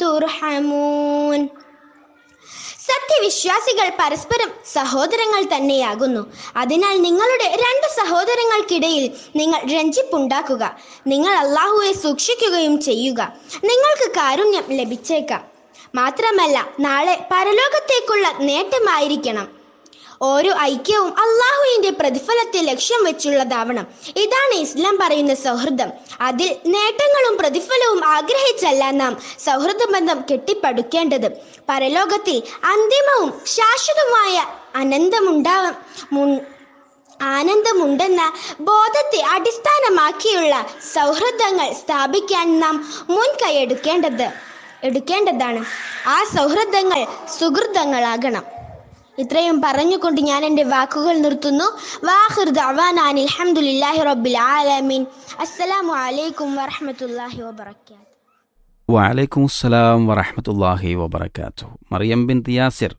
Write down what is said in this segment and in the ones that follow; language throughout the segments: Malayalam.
ترحمون സത്യവിശ്വാസികൾ പരസ്പരം സഹോദരങ്ങൾ തന്നെയാകുന്നു അതിനാൽ നിങ്ങളുടെ രണ്ട് സഹോദരങ്ങൾക്കിടയിൽ നിങ്ങൾ രഞ്ജിപ്പുണ്ടാക്കുക നിങ്ങൾ അള്ളാഹുവെ സൂക്ഷിക്കുകയും ചെയ്യുക നിങ്ങൾക്ക് കാരുണ്യം ലഭിച്ചേക്കാം മാത്രമല്ല നാളെ പരലോകത്തേക്കുള്ള നേട്ടമായിരിക്കണം ഓരോ ഐക്യവും അള്ളാഹുവിന്റെ പ്രതിഫലത്തെ ലക്ഷ്യം വെച്ചുള്ളതാവണം ഇതാണ് ഇസ്ലാം പറയുന്ന സൗഹൃദം അതിൽ നേട്ടങ്ങളും പ്രതിഫലവും ആഗ്രഹിച്ചല്ല നാം സൗഹൃദ ബന്ധം കെട്ടിപ്പടുക്കേണ്ടത് പരലോകത്തിൽ അന്തിമവും ശാശ്വതമായ അനന്തമുണ്ടാവ മുൻ- ആനന്ദമുണ്ടെന്ന ബോധത്തെ അടിസ്ഥാനമാക്കിയുള്ള സൗഹൃദങ്ങൾ സ്ഥാപിക്കാൻ നാം മുൻകൈ എടുക്കേണ്ടത് എടുക്കേണ്ടതാണ് ആ സൗഹൃദങ്ങൾ സുഹൃതങ്ങളാകണം ഇത്രയും പറഞ്ഞുകൊണ്ട് ഞാൻ എൻ്റെ വാക്കുകൾ നിർത്തുന്നു വാഹിർ ദഅവാന അനിൽ ഹംദുലില്ലാഹി റബ്ബിൽ ആലമീൻ അസ്സലാമു അലൈക്കും വറഹ്മത്തുള്ളാഹി വബറകാതുഹു വലൈക്കും അസ്സലാം വറഹമത്തല്ലാഹി വബർക്കാത്തു മറിയം ബിൻ തിയാസിർ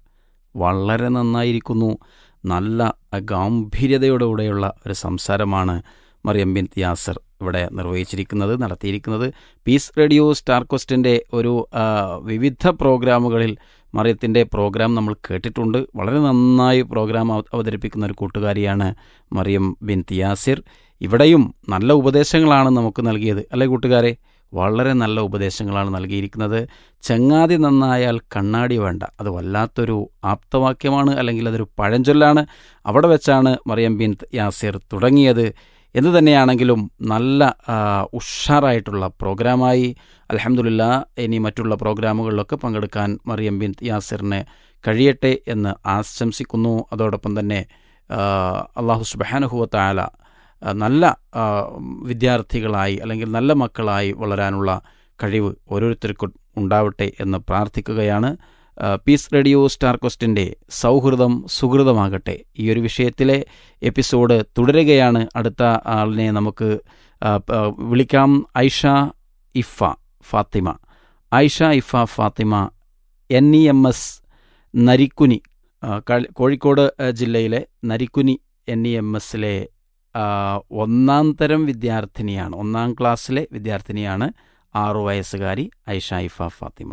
വളരെ നന്നായിരിക്കുന്നു നല്ല ഗാംഭീര്യതയോടുകൂടെയുള്ള ഒരു സംസാരമാണ് മറിയം ബിൻ തിയാസിർ ഇവിടെ നിർവഹിച്ചിരിക്കുന്നത് നടത്തിയിരിക്കുന്നത് പീസ് റേഡിയോ സ്റ്റാർ ക്വസ്റ്റിൻ്റെ ഒരു ആ, വിവിധ പ്രോഗ്രാമുകളിൽ മറിയത്തിൻ്റെ പ്രോഗ്രാം നമ്മൾ കേട്ടിട്ടുണ്ട് വളരെ നന്നായി പ്രോഗ്രാം അവ- അവതരിപ്പിക്കുന്ന ഒരു കൂട്ടുകാരിയാണ് മറിയം ബിൻ തിയാസിർ ഇവിടെയും നല്ല ഉപദേശങ്ങളാണ് നമുക്ക് നൽകിയത് അല്ലേ കൂട്ടുകാരെ വളരെ നല്ല ഉപദേശങ്ങളാണ് നൽകിയിരിക്കുന്നത് ചങ്ങാതി നന്നായാൽ കണ്ണാടി വേണ്ട അത് വല്ലാത്തൊരു ആപ്തവാക്യമാണ് അല്ലെങ്കിൽ അതൊരു പഴഞ്ചൊല്ലാണ് അവിടെ വെച്ചാണ് മറിയം ബിൻ യാസിർ തുടങ്ങിയത് എന്ന് തന്നെയാണെങ്കിലും നല്ല ആ, ഉഷാറായിട്ടുള്ള പ്രോഗ്രാമായി അലഹമുല്ല ഇനി മറ്റുള്ള പ്രോഗ്രാമുകളിലൊക്കെ പങ്കെടുക്കാൻ മറിയം ബിൻ യാസിറിന് കഴിയട്ടെ എന്ന് ആശംസിക്കുന്നു അതോടൊപ്പം തന്നെ ആ, അള്ളാഹു സുബാനുഹുവത്തായാല ആ, നല്ല ആ, വിദ്യാർത്ഥികളായി അല്ലെങ്കിൽ നല്ല മക്കളായി വളരാനുള്ള കഴിവ് ഓരോരുത്തർക്കും ഉണ്ടാവട്ടെ എന്ന് പ്രാർത്ഥിക്കുകയാണ് ആ, പീസ് റേഡിയോ സ്റ്റാർ ക്വസ്റ്റിൻ്റെ സൗഹൃദം സുഹൃതമാകട്ടെ ഈ ഒരു വിഷയത്തിലെ എപ്പിസോഡ് തുടരുകയാണ് അടുത്ത ആളിനെ നമുക്ക് ആ, പ- വിളിക്കാം Aisha Ifa Fathima Aisha Ifa Fathima N E M S Narikkuni ആ, കളി- കോഴിക്കോട് ആ, ജില്ലയിലെ നരിക്കുനി എൻ ഇ എം എസിലെ ഒന്നാം തരം വിദ്യാർത്ഥിനിയാണ് ഒന്നാം ക്ലാസ്സിലെ വിദ്യാർത്ഥിനിയാണ് ആറു വയസ്സുകാരി ഐഷ ഇഫ ഫാത്തിമ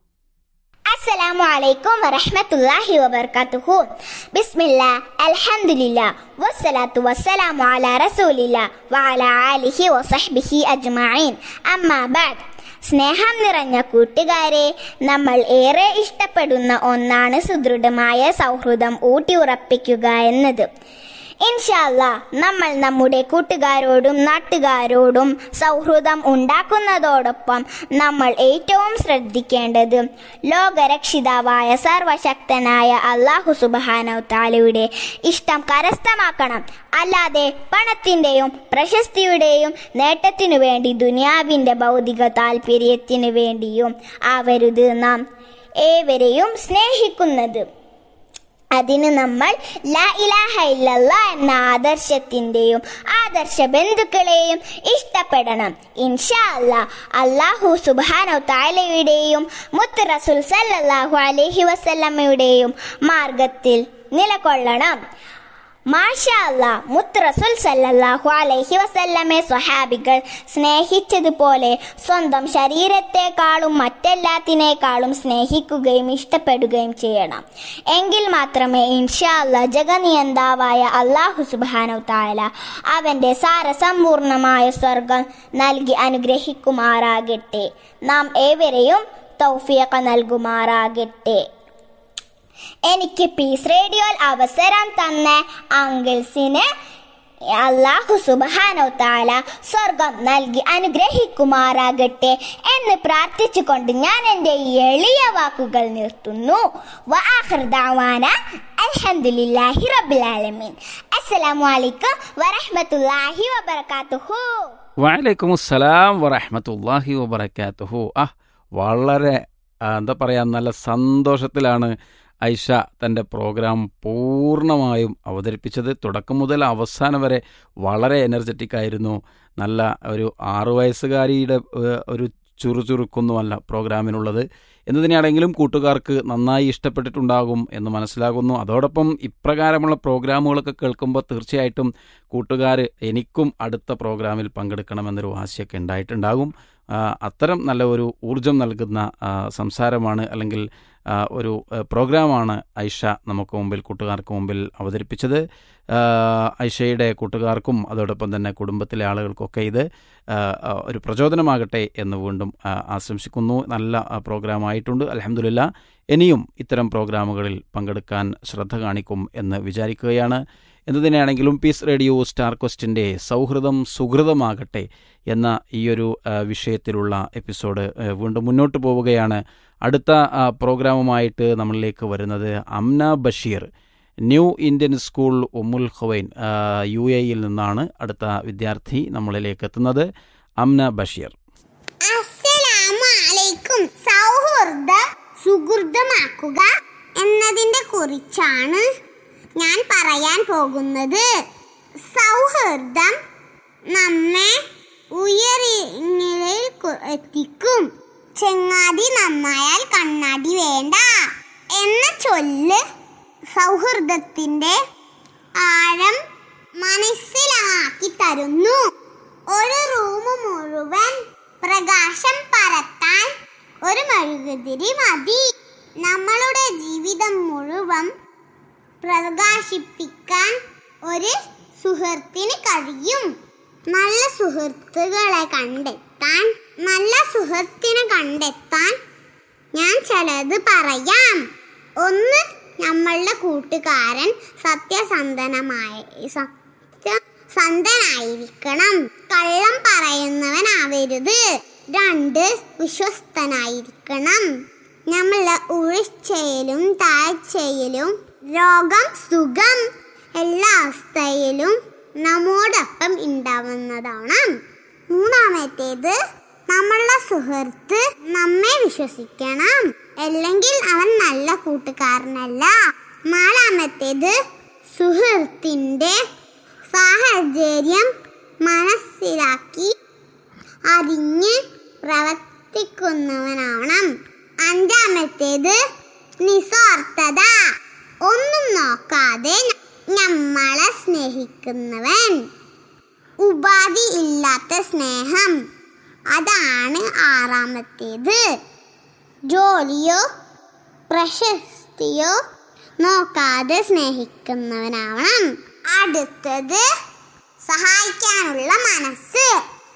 അസ്സലാമു അലൈക്കും വറഹ്മത്തുള്ളാഹി വബർക്കാത്തുഹു ബിസ്മില്ലാ അൽഹംദുലില്ലാ വസ്സലാത്തു വസ്സലാമു അലാ റസൂലില്ലാ വഅലാ ആലിഹി വസഹ്ബിഹി അജ്മഈൻ അമ്മാ ബഅദ് സ്നേഹം നിറഞ്ഞ കൂട്ടുകാരെ നമ്മൾ ഏറെ ഇഷ്ടപ്പെടുന്ന ഒന്നാണ് സുദൃഢമായ സൗഹൃദം ഊട്ടിയുറപ്പിക്കുക എന്നത് ഇൻഷാല്ല നമ്മൾ നമ്മുടെ കൂട്ടുകാരോടും നാട്ടുകാരോടും സൗഹൃദം ഉണ്ടാക്കുന്നതോടൊപ്പം നമ്മൾ ഏറ്റവും ശ്രദ്ധിക്കേണ്ടത് ലോകരക്ഷിതാവായ സർവശക്തനായ അള്ളാഹു സുബാനോ താലയുടെ ഇഷ്ടം കരസ്ഥമാക്കണം അല്ലാതെ പണത്തിൻ്റെയും പ്രശസ്തിയുടെയും നേട്ടത്തിനു വേണ്ടി ദുനിയാവിൻ്റെ ഭൗതിക താല്പര്യത്തിനു വേണ്ടിയും ആവരുത് നാം ഏവരെയും സ്നേഹിക്കുന്നത് അതിന് നമ്മൾ ലാ ഇലാഹ ഇല്ലല്ല എന്ന ആദർശത്തിന്റെയും ആദർശ ബന്ധുക്കളെയും ഇഷ്ടപ്പെടണം ഇൻഷാ അല്ലാ അള്ളാഹു സുബാനോ താലയുടെയും മുത്ത് റസുൽ സല്ലല്ലാഹു അലൈഹി വസല്ലമ്മയുടെയും മാർഗത്തിൽ നിലകൊള്ളണം മാഷാ അല്ലാ മുത്ത് റസുൽ സല്ലല്ലാഹു അലൈഹി വസല്ലമെ സ്വഹാബികൾ സ്നേഹിച്ചതുപോലെ സ്വന്തം ശരീരത്തെക്കാളും മറ്റെല്ലാത്തിനേക്കാളും സ്നേഹിക്കുകയും ഇഷ്ടപ്പെടുകയും ചെയ്യണം എങ്കിൽ മാത്രമേ ഇൻഷാ അല്ലാ ജഗനിയന്താവായ അള്ളാഹു സുബാനു താല അവന്റെ സാരസമ്പൂർണമായ സ്വർഗം നൽകി അനുഗ്രഹിക്കുമാറാകട്ടെ നാം ഏവരെയും തൗഫിയക്ക നൽകുമാറാകട്ടെ എനിക്ക് പീസ് റേഡിയോയിൽ അവസരം തന്ന അങ്കിൾസിന് അള്ളാഹു സുബാനോ താല സ്വർഗം നൽകി അനുഗ്രഹിക്കുമാറാകട്ടെ എന്ന് പ്രാർത്ഥിച്ചുകൊണ്ട് ഞാൻ എൻ്റെ ഈ എളിയ വാക്കുകൾ നിർത്തുന്നു വആഖിർ ദഅവാന അൽഹംദുലില്ലാഹി റബ്ബിൽ ആലമീൻ അസ്സലാമു അലൈക്കും വറഹ്മത്തുള്ളാഹി വബറകാതുഹു വലൈക്കും അസ്സലാം വറഹമത്തല്ലാഹി വബർക്കാത്തുഹു ആ വളരെ ആ, എന്താ പറയുക നല്ല സന്തോഷത്തിലാണ് ഐഷ തൻ്റെ പ്രോഗ്രാം പൂർണ്ണമായും അവതരിപ്പിച്ചത് തുടക്കം മുതൽ അവസാനം വരെ വളരെ എനർജറ്റിക് ആയിരുന്നു നല്ല ഒരു ആറു വയസ്സുകാരിയുടെ ഏഹ്, ഒരു ചുറുചുറുക്കൊന്നുമല്ല പ്രോഗ്രാമിനുള്ളത് എന്ന് തന്നെയാണെങ്കിലും കൂട്ടുകാർക്ക് നന്നായി ഇഷ്ടപ്പെട്ടിട്ടുണ്ടാകും എന്ന് മനസ്സിലാകുന്നു അതോടൊപ്പം ഇപ്രകാരമുള്ള പ്രോഗ്രാമുകളൊക്കെ കേൾക്കുമ്പോൾ തീർച്ചയായിട്ടും കൂട്ടുകാർ എനിക്കും അടുത്ത പ്രോഗ്രാമിൽ പങ്കെടുക്കണമെന്നൊരു വാശിയൊക്കെ ഉണ്ടായിട്ടുണ്ടാകും ആ, അത്തരം നല്ല ഒരു ഊർജം നൽകുന്ന ആ, സംസാരമാണ് അല്ലെങ്കിൽ ആ, ഒരു ആ, പ്രോഗ്രാമാണ് ഐഷ നമുക്ക് മുമ്പിൽ കൂട്ടുകാർക്ക് മുമ്പിൽ അവതരിപ്പിച്ചത് ആ, ഐഷയുടെ കൂട്ടുകാർക്കും അതോടൊപ്പം തന്നെ കുടുംബത്തിലെ ആളുകൾക്കൊക്കെ ഇത് ആ, ആ, ഒരു പ്രചോദനമാകട്ടെ എന്ന് വീണ്ടും ആ, ആശംസിക്കുന്നു നല്ല ആ, പ്രോഗ്രാമായിട്ടുണ്ട് അലഹമില്ല ഇനിയും ഇത്തരം പ്രോഗ്രാമുകളിൽ പങ്കെടുക്കാൻ ശ്രദ്ധ കാണിക്കും എന്ന് വിചാരിക്കുകയാണ് എന്തു തന്നെയാണെങ്കിലും പീസ് റേഡിയോ സ്റ്റാർ ക്വസ്റ്റിൻ്റെ സൗഹൃദം സുഹൃതമാകട്ടെ എന്ന ഈയൊരു ആ, വിഷയത്തിലുള്ള എപ്പിസോഡ് ആ, വീണ്ടും മുന്നോട്ട് പോവുകയാണ് അടുത്ത ആ, പ്രോഗ്രാമുമായിട്ട് നമ്മളിലേക്ക് വരുന്നത് Amna Basheer new Indian school Umm al Quwain ആ, യു എയിൽ നിന്നാണ് അടുത്ത വിദ്യാർത്ഥി നമ്മളിലേക്ക് എത്തുന്നത് അംന ബഷീർ അസ്സലാമലൈക്കും സൗഹൃദം സുഹൃതമാക്കുക എന്നതിനെ കുറിച്ചാണ് ഞാൻ പറയാൻ പോകുന്നത് സൗഹൃദം നമ്മെ ഉയരങ്ങളിൽ കു- എത്തിക്കും ചെങ്ങാതി നന്നായാൽ കണ്ണാടി വേണ്ട എന്ന ചൊല്ല് സൗഹൃദത്തിന്റെ ആഴം മനസ്സിലാക്കി തരുന്നു ഒരു റൂം മുഴുവൻ പ്രകാശം പരത്താൻ ഒരു മെഴുകുതിരി മതി നമ്മളുടെ ജീവിതം മുഴുവൻ പ്രകാശിപ്പിക്കാൻ ഒരു സുഹൃത്തിന് കഴിയും നല്ല സുഹൃത്തുക്കളെ കണ്ടെത്താൻ നല്ല സുഹൃത്തിനെ കണ്ടെത്താൻ ഞാൻ ചിലത് പറയാം ഒന്ന് നമ്മളുടെ കൂട്ടുകാരൻ സത്യസന്ധനമായ സത്യസന്ധനായിരിക്കണം കള്ളം പറയുന്നവനാവരുത് രണ്ട് വിശ്വസ്തനായിരിക്കണം നമ്മളെ ഉഴിച്ചയിലും താഴ്ചയിലും രോഗം സുഖം എല്ലാ അവസ്ഥയിലും നമ്മോടൊപ്പം ഉണ്ടാവുന്നതാണ് മൂന്നാമത്തേത് നമ്മളുടെ സുഹൃത്ത് നമ്മെ വിശ്വസിക്കണം അല്ലെങ്കിൽ അവൻ നല്ല കൂട്ടുകാരനല്ല നാലാമത്തേത് സുഹൃത്തിന്റെ സാഹചര്യം മനസ്സിലാക്കി അറിഞ്ഞ് പ്രവർത്തിക്കുന്നവനാവണം അഞ്ചാമത്തേത് നിസ്വാർത്ഥത ഒന്നും നോക്കാതെ നമ്മളെ സ്നേഹിക്കുന്നവൻ ഉപാധി ഇല്ലാത്ത സ്നേഹം അതാണ് ആറാമത്തേത് ജോലിയോ പ്രശസ്തിയോ നോക്കാതെ സ്നേഹിക്കുന്നവനാവണം അടുത്തത് സഹായിക്കാനുള്ള മനസ്സ്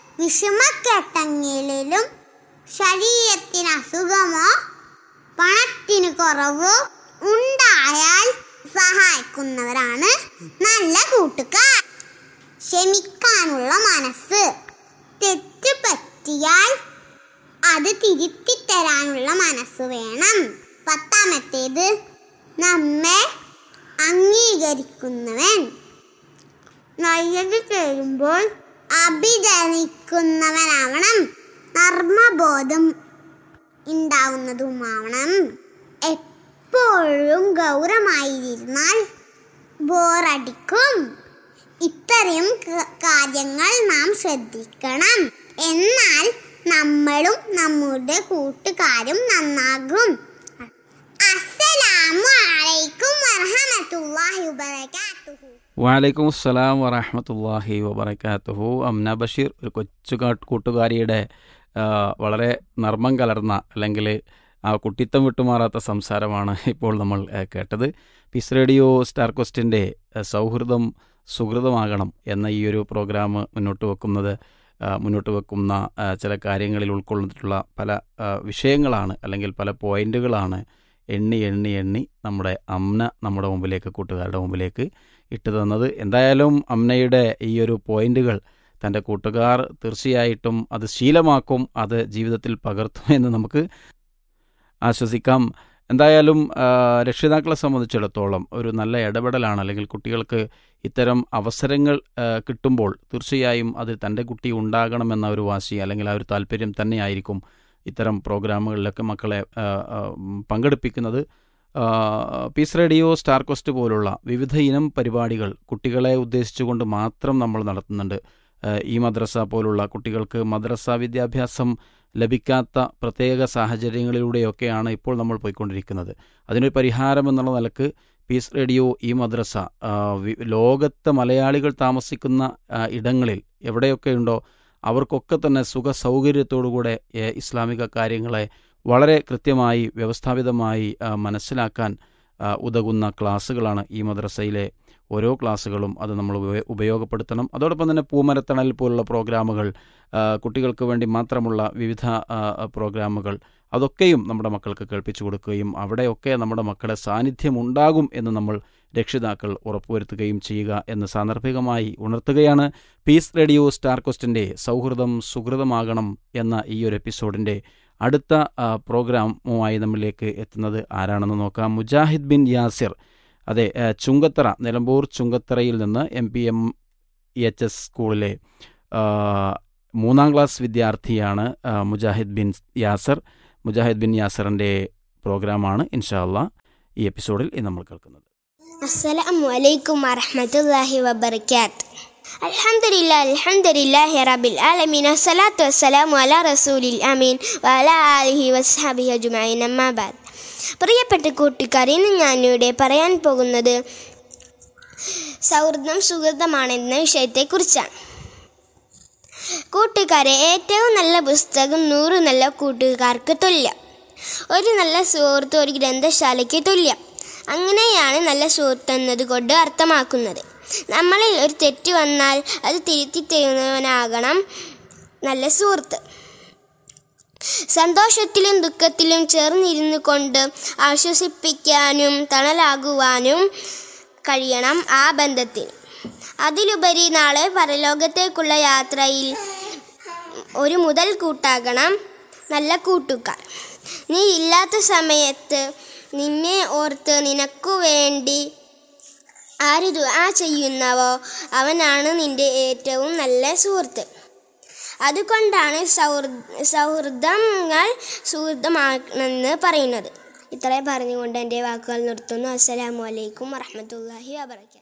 വിഷമക്കെട്ടങ്ങളിലും ശരീരത്തിന് അസുഖമോ പണത്തിന് കുറവോ ഉണ്ടായാൽ സഹായിക്കുന്നവരാണ് നല്ല കൂട്ടുകാർ ക്ഷമിക്കാനുള്ള മനസ്സ് തെറ്റ് പറ്റിയാൽ അത് തിരുത്തി തരാനുള്ള മനസ്സ് വേണം പത്താമത്തേത് നമ്മെ അംഗീകരിക്കുന്നവൻ നല്ലത് ചെയ്യുമ്പോൾ അഭിജനിക്കുന്നവനാവണം നർമ്മബോധം ഉണ്ടാവുന്നതുമാവണം എപ്പോഴും ഗൗരവമായിരുന്നാൽ ബോറടിക്കും ഇത്രയും ക- കാര്യങ്ങൾ നാം ശ്രദ്ധിക്കണം എന്നാൽ നമ്മളും നമ്മുടെ കൂട്ടുകാരും നന്നാകും അസ്സലാമു അലൈക്കും വറഹമത്തുള്ളാഹി വബറകാതുഹു വാലൈക്കും അസ്സലാം വറഹമത്തല്ലാഹി വബർക്കാത്തുഹു അംന ബഷീർ ഒരു കൊച്ചു കാ- കൂട്ടുകാരിയുടെ ആ, വളരെ നർമ്മം കലർന്ന അല്ലെങ്കിൽ ആ കുട്ടിത്തം വിട്ടുമാറാത്ത സംസാരമാണ് ഇപ്പോൾ നമ്മൾ ആ, കേട്ടത് പീസ് റേഡിയോ സ്റ്റാർ ക്വസ്റ്റിൻ്റെ ആ, സൗഹൃദം സുഹൃതമാകണം എന്ന ഈ ഒരു പ്രോഗ്രാം മുന്നോട്ട് വെക്കുന്നത് ആ, മുന്നോട്ട് വെക്കുന്ന ആ, ചില കാര്യങ്ങളിൽ ഉൾക്കൊള്ളിച്ചിട്ടുള്ള പല ആ, വിഷയങ്ങളാണ് അല്ലെങ്കിൽ പല പോയിന്റുകളാണ് എണ്ണി എണ്ണി എണ്ണി നമ്മുടെ അമ്ന നമ്മുടെ മുമ്പിലേക്ക് കൂട്ടുകാരുടെ മുമ്പിലേക്ക് ഇട്ടു തന്നത് എന്തായാലും അമ്നയുടെ ഈ ഒരു പോയിന്റുകൾ തൻ്റെ കൂട്ടുകാർ തീർച്ചയായിട്ടും അത് ശീലമാക്കും അത് ജീവിതത്തിൽ പകർത്തും എന്ന് നമുക്ക് ആശ്വസിക്കാം എന്തായാലും ആ, രക്ഷിതാക്കളെ സംബന്ധിച്ചിടത്തോളം ഒരു നല്ല ഇടപെടലാണ് അല്ലെങ്കിൽ കുട്ടികൾക്ക് ഇത്തരം അവസരങ്ങൾ ആ, കിട്ടുമ്പോൾ തീർച്ചയായും അത് തൻ്റെ കുട്ടി ഉണ്ടാകണമെന്ന ഒരു വാശി അല്ലെങ്കിൽ ആ ഒരു താല്പര്യം തന്നെയായിരിക്കും ഇത്തരം പ്രോഗ്രാമുകളിലൊക്കെ മക്കളെ ആ, ആ, ഉം, പങ്കെടുപ്പിക്കുന്നത് ആ, പീസ് റേഡിയോ സ്റ്റാർ ക്വസ്റ്റ് പോലുള്ള വിവിധ ഇനം പരിപാടികൾ കുട്ടികളെ ഉദ്ദേശിച്ചുകൊണ്ട് മാത്രം നമ്മൾ നടത്തുന്നുണ്ട് ആ, ഈ മദ്രസ പോലുള്ള കുട്ടികൾക്ക് മദ്രസ വിദ്യാഭ്യാസം ലഭിക്കാത്ത പ്രത്യേക സാഹചര്യങ്ങളിലൂടെയൊക്കെയാണ് ഇപ്പോൾ നമ്മൾ പോയിക്കൊണ്ടിരിക്കുന്നത് അതിനൊരു പരിഹാരം എന്നുള്ള നിലക്ക് പീസ് റേഡിയോ ഈ മദ്രസ ആ, വി- ലോകത്തെ മലയാളികൾ താമസിക്കുന്ന ആ, ഇടങ്ങളിൽ എവിടെയൊക്കെയുണ്ടോ അവർക്കൊക്കെ തന്നെ സുഖ സൗകര്യത്തോടുകൂടെ ഏ, ഇസ്ലാമിക കാര്യങ്ങളെ വളരെ കൃത്യമായി വ്യവസ്ഥാപിതമായി ആ, മനസ്സിലാക്കാൻ ആ, ഉതകുന്ന ക്ലാസ്സുകളാണ് ഈ മദ്രസയിലെ ഓരോ ക്ലാസ്സുകളും അത് നമ്മൾ ഉപയോ- ഉപയോഗപ്പെടുത്തണം അതോടൊപ്പം തന്നെ പൂമരത്തണൽ പോലുള്ള പ്രോഗ്രാമുകൾ ആ, കുട്ടികൾക്ക് വേണ്ടി മാത്രമുള്ള വിവിധ ആ, പ്രോഗ്രാമുകൾ അതൊക്കെയും നമ്മുടെ മക്കൾക്ക് കേൾപ്പിച്ചു കൊടുക്കുകയും അവിടെയൊക്കെ നമ്മുടെ മക്കളുടെ സാന്നിധ്യം ഉണ്ടാകും എന്ന് നമ്മൾ രക്ഷിതാക്കൾ ഉറപ്പുവരുത്തുകയും ചെയ്യുക എന്ന് സാന്ദർഭികമായി ഉണർത്തുകയാണ് പീസ് റേഡിയോ സ്റ്റാർ ക്വസ്റ്റിൻ്റെ സൗഹൃദം സുഹൃതമാകണം എന്ന ഈ ഒരു എപ്പിസോഡിൻ്റെ അടുത്ത ആ, പ്രോഗ്രാമുമായി നമ്മളിലേക്ക് എത്തുന്നത് ആരാണെന്ന് നോക്കാം മുജാഹിദ് ബിൻ യാസിർ അതെ ആ, ചുങ്കത്തറ നിലമ്പൂർ ചുങ്കത്തറയിൽ നിന്ന് M P M H S സ്കൂളിലെ ആ, മൂന്നാം ക്ലാസ് വിദ്യാർത്ഥിയാണ് ആ, മുജാഹിദ് ബിൻ യാസർ മുജാഹിദ് ബിൻ യാസറിൻ്റെ പ്രോഗ്രാമാണ് ഇൻഷാ അള്ളാ ഈ എപ്പിസോഡിൽ ഇന്ന് നമ്മൾ കേൾക്കുന്നത് السلام عليكم ورحمة الله وبركاته الحمد لله الحمد لله رب العالمين والصلاة والسلام على رسول الأمين وعلى آله وصحبه أجمعين أما بعد പ്രിയപ്പെട്ട കൂട്ടുകാരെ ഇന്ന് ഞാനിവിടെ പറയാൻ പോകുന്നത് സൗഹൃദം സുഹൃതമാണെന്ന വിഷയത്തെക്കുറിച്ചാണ് കൂട്ടുകാരെ ഏറ്റവും നല്ല പുസ്തകം നൂറ് നല്ല കൂട്ടുകാർക്ക് തുല്യം ഒരു നല്ല സുഹൃത്ത് ഒരു ഗ്രന്ഥശാലയ്ക്ക് തുല്യം അങ്ങനെയാണ് നല്ല സുഹൃത്ത് എന്നതുകൊണ്ട് അർത്ഥമാക്കുന്നത് നമ്മളിൽ ഒരു തെറ്റ് വന്നാൽ അത് തിരുത്തി തരുന്നവനാകണം നല്ല സുഹൃത്ത് സന്തോഷത്തിലും ദുഃഖത്തിലും ചേർന്നിരുന്നു കൊണ്ട് ആശ്വസിപ്പിക്കാനും തണലാകുവാനും കഴിയണം ആ ബന്ധത്തിൽ അതിലുപരി നാളെ പരലോകത്തേക്കുള്ള യാത്രയിൽ ഒരു മുതൽ കൂട്ടാകണം നല്ല കൂട്ടുകാർ നീ ഇല്ലാത്ത സമയത്ത് നിന്നെ ഓർത്ത് നിനക്കു വേണ്ടി ആര് ദുആ ചെയ്യുന്നവോ അവനാണ് നിന്റെ ഏറ്റവും നല്ല സുഹൃത്ത് അതുകൊണ്ടാണ് സൗഹൃദ സൗഹൃദങ്ങൾ സുഹൃത്തമാണെന്ന് പറയുന്നത് ഇത്രയും പറഞ്ഞുകൊണ്ട് എൻ്റെ വാക്കുകൾ നിർത്തുന്നു അസ്സലാമു അലൈക്കും വറഹ്മത്തുള്ളാഹി വബറകാതുഹു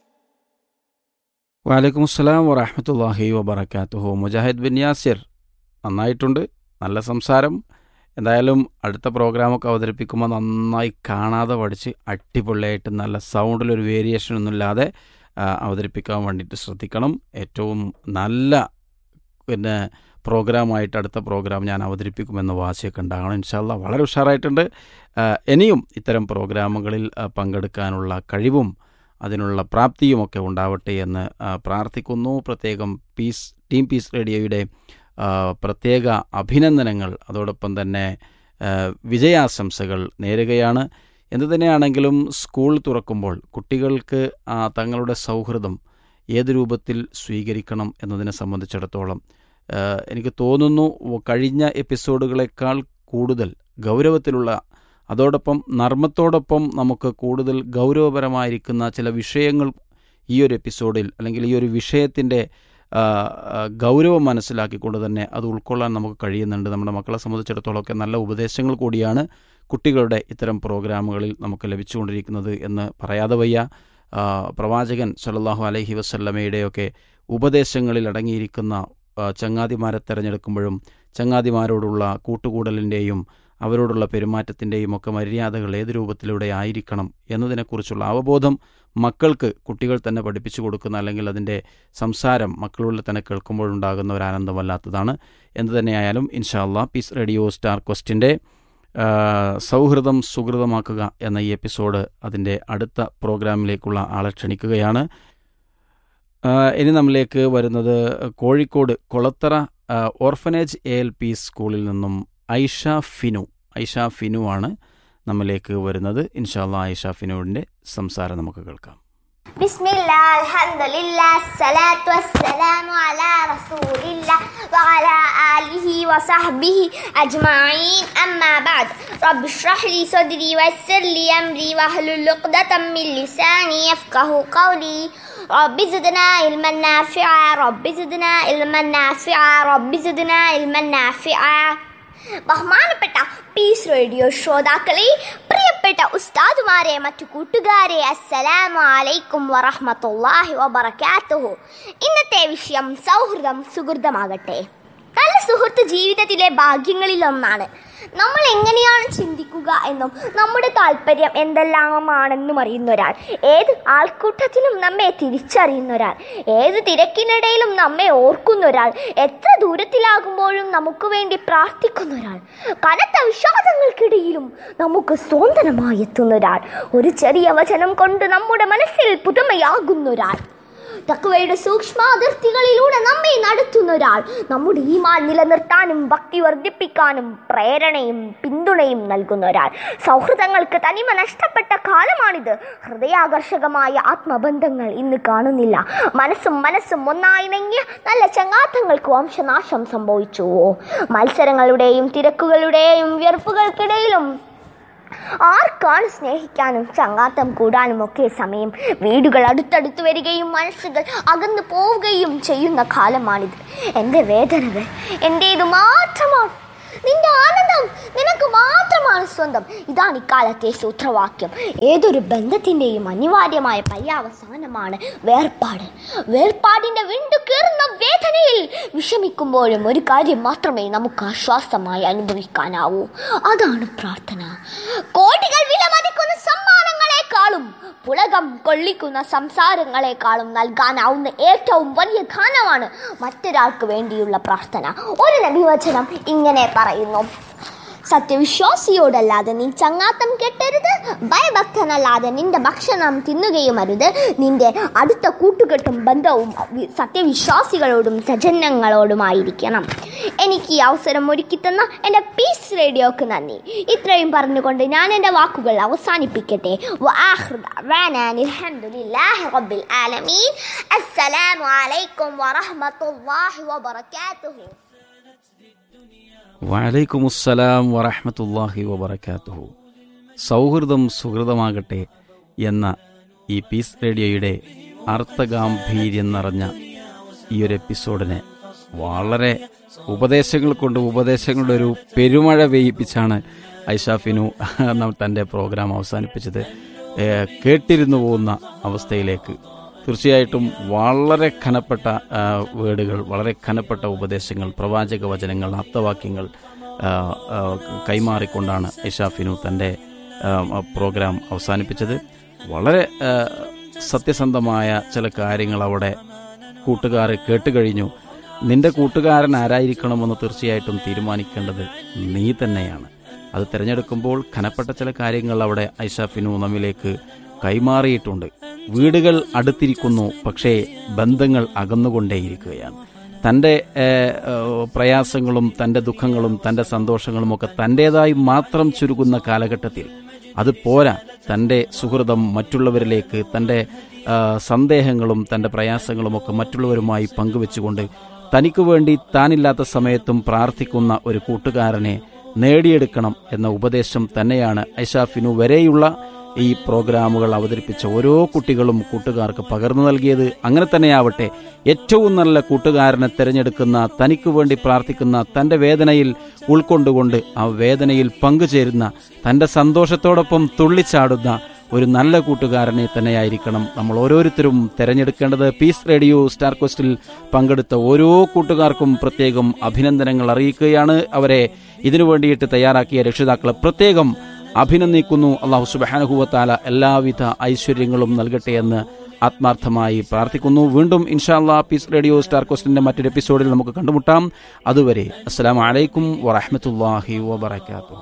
വലൈക്കും അസ്സലാം വറഹമത്തല്ലാഹി വബർക്കാത്തുഹു മുജാഹിദ് ബിൻ യാസിർ നന്നായിട്ടുണ്ട് നല്ല സംസാരം എന്തായാലും അടുത്ത പ്രോഗ്രാമൊക്കെ അവതരിപ്പിക്കുമ്പോൾ നന്നായി കാണാതെ പഠിച്ച് അടിപൊളിയായിട്ട് നല്ല സൗണ്ടിലൊരു വേരിയേഷൻ ഒന്നുമില്ലാതെ ആ, അവതരിപ്പിക്കാൻ വേണ്ടിയിട്ട് ശ്രദ്ധിക്കണം ഏറ്റവും നല്ല പിന്നെ പ്രോഗ്രാമായിട്ട് അടുത്ത പ്രോഗ്രാം ഞാൻ അവതരിപ്പിക്കുമെന്ന വാശിയൊക്കെ ഉണ്ടാകണം ഇൻഷാല്ല വളരെ ഉഷാറായിട്ടുണ്ട് ആ, ഇനിയും ഇത്തരം പ്രോഗ്രാമുകളിൽ ആ, പങ്കെടുക്കാനുള്ള കഴിവും അതിനുള്ള പ്രാപ്തിയുമൊക്കെ ഉണ്ടാവട്ടെ എന്ന് ആ, പ്രാർത്ഥിക്കുന്നു പ്രത്യേകം പീസ് ടീം പീസ് റേഡിയോയുടെ ആ, പ്രത്യേക അഭിനന്ദനങ്ങൾ അതോടൊപ്പം തന്നെ ആ, വിജയാശംസകൾ നേരുകയാണ് എന്തു തന്നെയാണെങ്കിലും സ്കൂൾ തുറക്കുമ്പോൾ കുട്ടികൾക്ക് ആ, തങ്ങളുടെ സൗഹൃദം ഏത് രൂപത്തിൽ സ്വീകരിക്കണം എന്നതിനെ സംബന്ധിച്ചിടത്തോളം ആ, എനിക്ക് തോന്നുന്നു കഴിഞ്ഞ എപ്പിസോഡുകളെക്കാൾ കൂടുതൽ ഗൗരവത്തിലുള്ള അതോടൊപ്പം നർമ്മത്തോടൊപ്പം നമുക്ക് കൂടുതൽ ഗൗരവപരമായിരിക്കുന്ന ചില വിഷയങ്ങൾ ഈ ഒരു എപ്പിസോഡിൽ അല്ലെങ്കിൽ ഈ ഒരു വിഷയത്തിൻ്റെ ആ, ആ, ഗൗരവം മനസ്സിലാക്കിക്കൊണ്ട് തന്നെ അത് ഉൾക്കൊള്ളാൻ നമുക്ക് കഴിയുന്നുണ്ട് നമ്മുടെ മക്കളെ സംബന്ധിച്ചിടത്തോളം ഒക്കെ നല്ല ഉപദേശങ്ങൾ കൂടിയാണ് കുട്ടികളുടെ ഇത്തരം പ്രോഗ്രാമുകളിൽ നമുക്ക് ലഭിച്ചുകൊണ്ടിരിക്കുന്നത് എന്ന് പറയാതെ വയ്യ ആ, പ്രവാചകൻ സല്ലല്ലാഹു അലൈഹി വസല്ലമയുടെയൊക്കെ ഉപദേശങ്ങളിൽ അടങ്ങിയിരിക്കുന്ന ആ, ചങ്ങാതിമാരെ തിരഞ്ഞെടുക്കുമ്പോഴും ചങ്ങാതിമാരോടുള്ള കൂട്ടുകൂടലിൻ്റെയും അവരോടുള്ള പെരുമാറ്റത്തിൻ്റെയും ഒക്കെ മര്യാദകൾ ഏത് രൂപത്തിലൂടെ ആയിരിക്കണം എന്നതിനെക്കുറിച്ചുള്ള അവബോധം മക്കൾക്ക് കുട്ടികൾ തന്നെ പഠിപ്പിച്ചു കൊടുക്കുന്ന അല്ലെങ്കിൽ അതിൻ്റെ സംസാരം മക്കളുടെ തന്നെ കേൾക്കുമ്പോഴുണ്ടാകുന്ന ഒരു ആനന്ദമല്ലാത്തതാണ് എന്തു തന്നെയായാലും ഇൻഷാല്ല പീസ് റേഡിയോ സ്റ്റാർ ക്വസ്റ്റിൻ്റെ സൗഹൃദം സുഹൃതമാക്കുക എന്ന ഈ എപ്പിസോഡ് അതിൻ്റെ അടുത്ത പ്രോഗ്രാമിലേക്കുള്ള ആളെ ക്ഷണിക്കുകയാണ് ആ, ഇനി നമ്മിലേക്ക് വരുന്നത് കോഴിക്കോട് കൊളത്തറ ആ, ഓർഫനേജ് എ എൽ പി സ്കൂളിൽ നിന്നും ഐഷ ഫിനു ഐഷ ഫിനു ആണ് നമ്മിലേക്ക് വരുന്നത് ഇൻഷാല്ല ഐഷ ഫിനുവിൻ്റെ സംസാരം നമുക്ക് കേൾക്കാം بسم الله الحمد لله الصلاة والسلام على رسول الله وعلى آله وصحبه أجمعين أما بعد رب اشرح لي صدري ويسر لي أمري واحلل عقدة من لساني يفقه قولي رب زدنا علما نافعا رب زدنا علما نافعا رب زدنا علما نافعا ബഹുമാനപ്പെട്ട പീസ് റേഡിയോ ശ്രോതാക്കളെ പ്രിയപ്പെട്ട ഉസ്താദുമാരെ മറ്റു കൂട്ടുകാരെ അസ്സലാമു അലൈക്കും വറഹ്മത്തുള്ളാഹി വബറകാതുഹു ഇന്നത്തെ വിഷയം സൗഹൃദം സുഹൃതമാകട്ടെ നല്ല നല്ല സുഹൃത്ത് ജീവിതത്തിലെ ഭാഗ്യങ്ങളിലൊന്നാണ് നമ്മൾ എങ്ങനെയാണ് ചിന്തിക്കുക എന്നും നമ്മുടെ താല്പര്യം എന്തെല്ലാമാണെന്നും അറിയുന്ന ഒരാൾ ഏത് ആൾക്കൂട്ടത്തിലും നമ്മെ തിരിച്ചറിയുന്ന ഒരാൾ ഏത് തിരക്കിനിടയിലും നമ്മെ ഓർക്കുന്ന ഒരാൾ എത്ര ദൂരത്തിലാകുമ്പോഴും നമുക്ക് വേണ്ടി പ്രാർത്ഥിക്കുന്ന ഒരാൾ കനത്ത വിഷാദങ്ങൾക്കിടയിലും നമുക്ക് സ്വന്തനമായി എത്തുന്ന ഒരാൾ ഒരു ചെറിയ വചനം കൊണ്ട് നമ്മുടെ മനസ്സിൽ പുതുമയാകുന്ന ഒരാൾ തക്വയുടെ സൂക്ഷ്മ അതിർത്തികളിലൂടെ നമ്മെ നടത്തുന്ന ഒരാൾ നമ്മുടെ ഈമാൻ നിലനിർത്താനും ഭക്തി വർദ്ധിപ്പിക്കാനും പ്രേരണയും പിന്തുണയും നൽകുന്ന ഒരാൾ സൗഹൃദങ്ങൾക്ക് തനിമ നഷ്ടപ്പെട്ട കാലമാണിത് ഹൃദയാകർഷകമായ ആത്മബന്ധങ്ങൾ ഇന്ന് കാണുന്നില്ല മനസ്സും മനസ്സും ഒന്നായിണങ്ങിയ നല്ല ചങ്ങാത്തങ്ങൾക്ക് വംശനാശം സംഭവിച്ചു മത്സരങ്ങളുടെയും തിരക്കുകളുടെയും വിയർപ്പുകൾക്കിടയിലും ആർക്കാണ് സ്നേഹിക്കാനും ചങ്ങാത്തം കൂടാനും ഒക്കെ സമയം വീടുകൾ അടുത്തടുത്ത് വരികയും മനസ്സുകൾ അകന്നു പോവുകയും ചെയ്യുന്ന കാലമാണിത് എൻ്റെ വേദനകൾ എൻ്റേത് മാത്രമാണ് നിന്റെ ആനന്ദം നിനക്ക് മാത്രമാണ് സ്വന്തം ഇതാണ് ഇക്കാലത്തെ സൂത്രവാക്യം ഏതൊരു ബന്ധത്തിൻ്റെയും അനിവാര്യമായ പര്യാവസാനമാണ് വേർപാട് വേർപാടിൻ്റെ വിണ്ടു കീറുന്ന വേദനയിൽ വിഷമിക്കുമ്പോഴും ഒരു കാര്യം മാത്രമേ നമുക്ക് ആശ്വാസമായി അനുഭവിക്കാനാവൂ അതാണ് പ്രാർത്ഥന കോടികൾ വിലമതിക്കുന്ന സമ്മാനങ്ങളെക്കാളും പുളകം കൊള്ളിക്കുന്ന സംസാരങ്ങളെക്കാളും നൽകാനാവുന്ന ഏറ്റവും വലിയ ദാനമാണ് മറ്റൊരാൾക്ക് വേണ്ടിയുള്ള പ്രാർത്ഥന ഒരു നബിവചനം ഇങ്ങനെ പറയുന്നു സത്യവിശ്വാസിയോടല്ലാതെ നീ ചങ്ങാത്തം കെട്ടരുത് ഭയഭക്തനല്ലാതെ നിന്റെ ഭക്ഷണം തിന്നുകയും അരുത് നിന്റെ അടുത്ത കൂട്ടുകെട്ടും ബന്ധവും വി- സത്യവിശ്വാസികളോടും സജ്ജനങ്ങളോടുമായിരിക്കണം എനിക്ക് ഈ അവസരം ഒരുക്കി തന്ന എൻ്റെ പീസ് റേഡിയോക്ക് നന്ദി ഇത്രയും പറഞ്ഞുകൊണ്ട് ഞാൻ എൻ്റെ വാക്കുകൾ അവസാനിപ്പിക്കട്ടെ വആഖിറു ദഅവാനാ അൽഹംദുലില്ലാഹി റബ്ബിൽ ആലമീൻ അസ്സലാമു അലൈക്കും വറഹ്മത്തുള്ളാഹി വബറകാതുഹു വലൈക്കുമുസ്സലാം വറഹമത്തല്ലാഹി വബർക്കാത്തുഹു സൗഹൃദം സുഹൃതമാകട്ടെ എന്ന ഈ പീസ് റേഡിയോയുടെ അർത്ഥഗാംഭീര്യം നിറഞ്ഞ ഈ ഒരു എപ്പിസോഡിനെ വളരെ ഉപദേശങ്ങൾ കൊണ്ട് ഉപദേശങ്ങളുടെ ഒരു പെരുമഴ പെയ്യിപ്പിച്ചാണ് ഐഷാഫിനു തൻ്റെ പ്രോഗ്രാം അവസാനിപ്പിച്ചത് ഏഹ് കേട്ടിരുന്നു പോകുന്ന അവസ്ഥയിലേക്ക് തീർച്ചയായിട്ടും വളരെ ഖനപ്പെട്ട ആ, വേർഡുകൾ വളരെ ഖനപ്പെട്ട ഉപദേശങ്ങൾ പ്രവാചക വചനങ്ങൾ ആപ്തവാക്യങ്ങൾ ആ, ആ, കൈമാറിക്കൊണ്ടാണ് ഇഷാഫിനു തൻ്റെ ആ, പ്രോഗ്രാം അവസാനിപ്പിച്ചത് വളരെ ആ, സത്യസന്ധമായ ചില കാര്യങ്ങൾ അവിടെ കൂട്ടുകാർ കേട്ടുകഴിഞ്ഞു നിന്റെ കൂട്ടുകാരൻ ആരായിരിക്കണമെന്ന് തീർച്ചയായിട്ടും തീരുമാനിക്കേണ്ടത് നീ തന്നെയാണ് അത് തിരഞ്ഞെടുക്കുമ്പോൾ ഖനപ്പെട്ട ചില കാര്യങ്ങൾ അവിടെ ഐഷാഫിനു നമ്മിലേക്ക് കൈമാറിയിട്ടുണ്ട് വീടുകൾ അടുത്തിരിക്കുന്നു പക്ഷേ ബന്ധങ്ങൾ അകന്നുകൊണ്ടേയിരിക്കുകയാണ് തൻ്റെ ഏഹ്, ഏഹ്, പ്രയാസങ്ങളും തൻ്റെ ദുഃഖങ്ങളും തൻ്റെ സന്തോഷങ്ങളും ഒക്കെ തൻ്റേതായി മാത്രം ചുരുങ്ങുന്ന കാലഘട്ടത്തിൽ അത് പോരാ തൻ്റെ സുഹൃതം മറ്റുള്ളവരിലേക്ക് തൻ്റെ ആ, സന്ദേഹങ്ങളും തൻ്റെ പ്രയാസങ്ങളും ഒക്കെ മറ്റുള്ളവരുമായി പങ്കുവെച്ചുകൊണ്ട് തനിക്ക് വേണ്ടി താനില്ലാത്ത സമയത്തും പ്രാർത്ഥിക്കുന്ന ഒരു കൂട്ടുകാരനെ നേടിയെടുക്കണം എന്ന ഉപദേശം തന്നെയാണ് ഐഷാഫിനു വരെയുള്ള ഈ പ്രോഗ്രാമുകൾ അവതരിപ്പിച്ച ഓരോ കുട്ടികളും കൂട്ടുകാർക്ക് പകർന്നു നൽകിയത് അങ്ങനെ തന്നെയാവട്ടെ ഏറ്റവും നല്ല കൂട്ടുകാരനെ തിരഞ്ഞെടുക്കുന്ന തനിക്ക് വേണ്ടി പ്രാർത്ഥിക്കുന്ന തൻ്റെ വേദനയിൽ ഉൾക്കൊണ്ടുകൊണ്ട് ആ വേദനയിൽ പങ്കുചേരുന്ന തൻ്റെ സന്തോഷത്തോടൊപ്പം തുള്ളിച്ചാടുന്ന ഒരു നല്ല കൂട്ടുകാരനെ തന്നെയായിരിക്കണം നമ്മൾ ഓരോരുത്തരും തിരഞ്ഞെടുക്കേണ്ടത് പീസ് റേഡിയോ സ്റ്റാർ ക്വസ്റ്റിൽ പങ്കെടുത്ത ഓരോ കൂട്ടുകാർക്കും പ്രത്യേകം അഭിനന്ദനങ്ങൾ അറിയിക്കുകയാണ് അവരെ ഇതിനു വേണ്ടിയിട്ട് തയ്യാറാക്കിയ രക്ഷിതാക്കളെ പ്രത്യേകം അഭിനന്ദിക്കുന്നു അള്ളാഹു സുബാനുഹുവത്താല എല്ലാവിധ ഐശ്വര്യങ്ങളും നൽകട്ടെ എന്ന് ആത്മാർത്ഥമായി പ്രാർത്ഥിക്കുന്നു വീണ്ടും ഇൻഷാല്ലാ പീസ് റേഡിയോ സ്റ്റാർ ക്വസ്റ്റിന്റെ മറ്റൊരു എപ്പിസോഡിൽ നമുക്ക് കണ്ടുമുട്ടാം അതുവരെ അസ്സലാമു അലൈക്കും വറഹമത്തല്ലാഹി വബർക്കാത്തു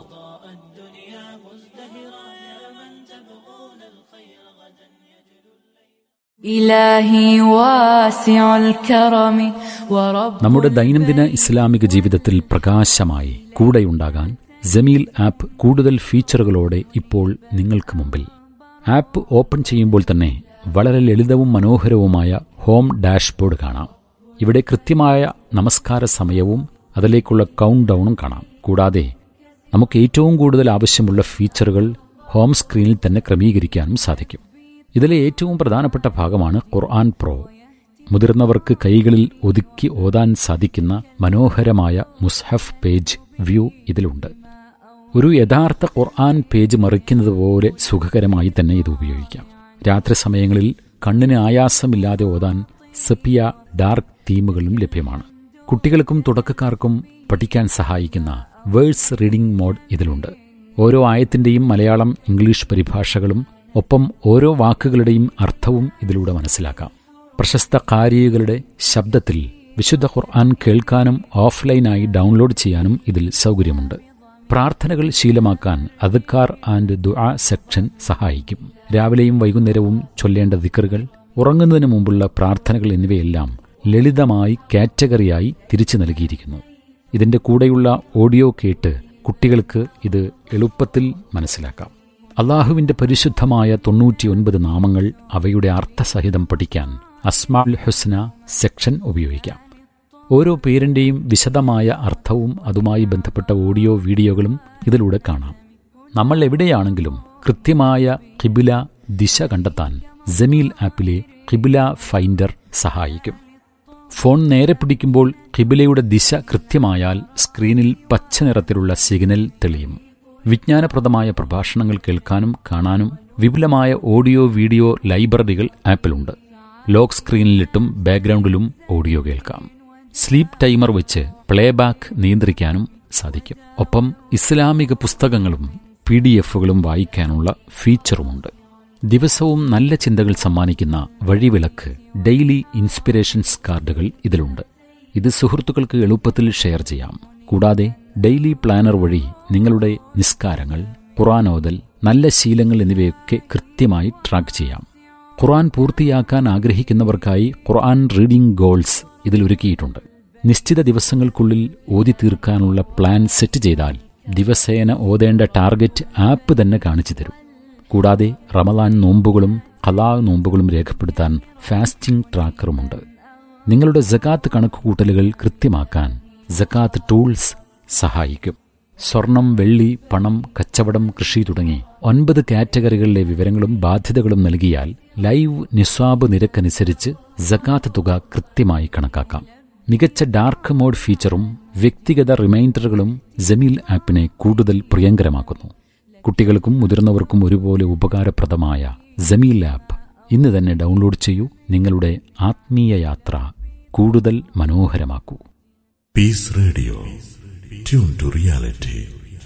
إلهي واسع الكرم ورب നമ്മുടെ ദൈനംദിന ഇസ്ലാമിക ജീവിതത്തിൽ പ്രകാശമായി കൂടെയുണ്ടാകാൻ ജമീൽ ആപ്പ് കൂടുതൽ ഫീച്ചറുകളോടെ ഇപ്പോൾ നിങ്ങൾക്ക് മുമ്പിൽ ആപ്പ് ഓപ്പൺ ചെയ്യുമ്പോൾ തന്നെ വളരെ ലളിതവും മനോഹരവുമായ ഹോം ഡാഷ്ബോർഡ് കാണാം ഇവിടെ കൃത്യമായ നമസ്കാര സമയവും അതിലേക്കുള്ള കൗണ്ട് ഡൗണും കാണാം കൂടാതെ നമുക്ക് ഏറ്റവും കൂടുതൽ ആവശ്യമുള്ള ഫീച്ചറുകൾ ഹോം സ്ക്രീനിൽ തന്നെ ക്രമീകരിക്കാനും സാധിക്കും ഇതിലെ ഏറ്റവും പ്രധാനപ്പെട്ട ഭാഗമാണ് ഖുർആൻ പ്രോ മുതിർന്നവർക്ക് കൈകളിൽ ഒതുക്കി ഓതാൻ സാധിക്കുന്ന മനോഹരമായ മുസ്ഹഫ് പേജ് വ്യൂ ഇതിലുണ്ട് ഒരു യഥാർത്ഥ ഖുർആൻ പേജ് മറിക്കുന്നത് പോലെ സുഖകരമായി തന്നെ ഇത് ഉപയോഗിക്കാം രാത്രി സമയങ്ങളിൽ കണ്ണിന് ആയാസമില്ലാതെ ഓതാൻ സെപ്പിയ ഡാർക്ക് തീമുകളും ലഭ്യമാണ് കുട്ടികൾക്കും തുടക്കക്കാർക്കും പഠിക്കാൻ സഹായിക്കുന്ന വേഴ്സ് റീഡിംഗ് മോഡ് ഇതിലുണ്ട് ഓരോ ആയത്തിന്റെയും മലയാളം ഇംഗ്ലീഷ് പരിഭാഷകളും ഒപ്പം ഓരോ വാക്കുകളുടെയും അർത്ഥവും ഇതിലൂടെ മനസ്സിലാക്കാം പ്രശസ്ത കാരികളുടെ ശബ്ദത്തിൽ വിശുദ്ധ ഖുർആൻ കേൾക്കാനും ഓഫ്ലൈനായി ഡൗൺലോഡ് ചെയ്യാനും ഇതിൽ സൗകര്യമുണ്ട് പ്രാർത്ഥനകൾ ശീലമാക്കാൻ അദ്ക്കാർ ആൻഡ് ദുആ സെക്ഷൻ സഹായിക്കും രാവിലെയും വൈകുന്നേരവും ചൊല്ലേണ്ട ദിക്കറുകൾ ഉറങ്ങുന്നതിന് മുമ്പുള്ള പ്രാർത്ഥനകൾ എന്നിവയെല്ലാം ലളിതമായി കാറ്റഗറിയായി തിരിച്ചു നൽകിയിരിക്കുന്നു ഇതിന്റെ കൂടെയുള്ള ഓഡിയോ കേട്ട് കുട്ടികൾക്ക് ഇത് എളുപ്പത്തിൽ മനസ്സിലാക്കാം അള്ളാഹുവിന്റെ പരിശുദ്ധമായ തൊണ്ണൂറ്റിയൊൻപത് നാമങ്ങൾ അവയുടെ അർത്ഥസഹിതം പഠിക്കാൻ അസ്മാൽ ഹുസ്ന സെക്ഷൻ ഉപയോഗിക്കാം ഓരോ പേരിന്റെയും വിശദമായ അർത്ഥവും അതുമായി ബന്ധപ്പെട്ട ഓഡിയോ വീഡിയോകളും ഇതിലൂടെ കാണാം നമ്മൾ എവിടെയാണെങ്കിലും കൃത്യമായ കിബില ദിശ കണ്ടെത്താൻ ജമീൽ ആപ്പിലെ കിബില ഫൈൻഡർ സഹായിക്കും ഫോൺ നേരെ പിടിക്കുമ്പോൾ കിബിലയുടെ ദിശ കൃത്യമായാൽ സ്ക്രീനിൽ പച്ച നിറത്തിലുള്ള സിഗ്നൽ തെളിയും വിജ്ഞാനപ്രദമായ പ്രഭാഷണങ്ങൾ കേൾക്കാനും കാണാനും വിപുലമായ ഓഡിയോ വീഡിയോ ലൈബ്രറികൾ ആപ്പിലുണ്ട് ലോക്ക് സ്ക്രീനിലിട്ടും ബാക്ക്ഗ്രൗണ്ടിലും ഓഡിയോ കേൾക്കാം സ്ലീപ്പ് ടൈമർ വെച്ച് പ്ലേബാക്ക് നിയന്ത്രിക്കാനും സാധിക്കും ഒപ്പം ഇസ്ലാമിക പുസ്തകങ്ങളും പി ഡി എഫുകളും വായിക്കാനുള്ള ഫീച്ചറുമുണ്ട് ദിവസവും നല്ല ചിന്തകൾ സമ്മാനിക്കുന്ന വഴിവിളക്ക് ഡെയിലി ഇൻസ്പിറേഷൻസ് കാർഡുകൾ ഇതിലുണ്ട് ഇത് സുഹൃത്തുക്കൾക്ക് എളുപ്പത്തിൽ ഷെയർ ചെയ്യാം കൂടാതെ ഡെയിലി പ്ലാനർ വഴി നിങ്ങളുടെ നിസ്കാരങ്ങൾ ഖുറാനോദൽ നല്ല ശീലങ്ങൾ എന്നിവയൊക്കെ കൃത്യമായി ട്രാക്ക് ചെയ്യാം ഖുർആൻ പൂർത്തിയാക്കാൻ ആഗ്രഹിക്കുന്നവർക്കായി ഖുർആൻ റീഡിംഗ് ഗോൾസ് ഇതിൽ ഒരുക്കിയിട്ടുണ്ട് നിശ്ചിത ദിവസങ്ങൾക്കുള്ളിൽ ഓതി തീർക്കാനുള്ള പ്ലാൻ സെറ്റ് ചെയ്താൽ ദിവസേന ഓതേണ്ട ടാർഗറ്റ് ആപ്പ് തന്നെ കാണിച്ചു തരും കൂടാതെ റമദാൻ നോമ്പുകളും ഖലാ നോമ്പുകളും രേഖപ്പെടുത്താൻ ഫാസ്റ്റിംഗ് ട്രാക്കറുമുണ്ട് നിങ്ങളുടെ ജക്കാത്ത് കണക്കുകൂട്ടലുകൾ കൃത്യമാക്കാൻ ജക്കാത്ത് ടൂൾസ് സഹായിക്കും സ്വർണം വെള്ളി പണം കച്ചവടം കൃഷി തുടങ്ങി ഒൻപത് കാറ്റഗറികളിലെ വിവരങ്ങളും ബാധ്യതകളും നൽകിയാൽ ലൈവ് നിസ്വാബ് നിരക്കനുസരിച്ച് ജക്കാത്ത് തുക കൃത്യമായി കണക്കാക്കാം മികച്ച ഡാർക്ക് മോഡ് ഫീച്ചറും വ്യക്തിഗത റിമൈൻഡറുകളും ജമീൽ ആപ്പിനെ കൂടുതൽ പ്രിയങ്കരമാക്കുന്നു കുട്ടികൾക്കും മുതിർന്നവർക്കും ഒരുപോലെ ഉപകാരപ്രദമായ ജമീൽ ആപ്പ് ഇന്ന് തന്നെ ഡൗൺലോഡ് ചെയ്യൂ നിങ്ങളുടെ ആത്മീയ യാത്ര കൂടുതൽ മനോഹരമാക്കൂ Peace Radio. Tune to reality.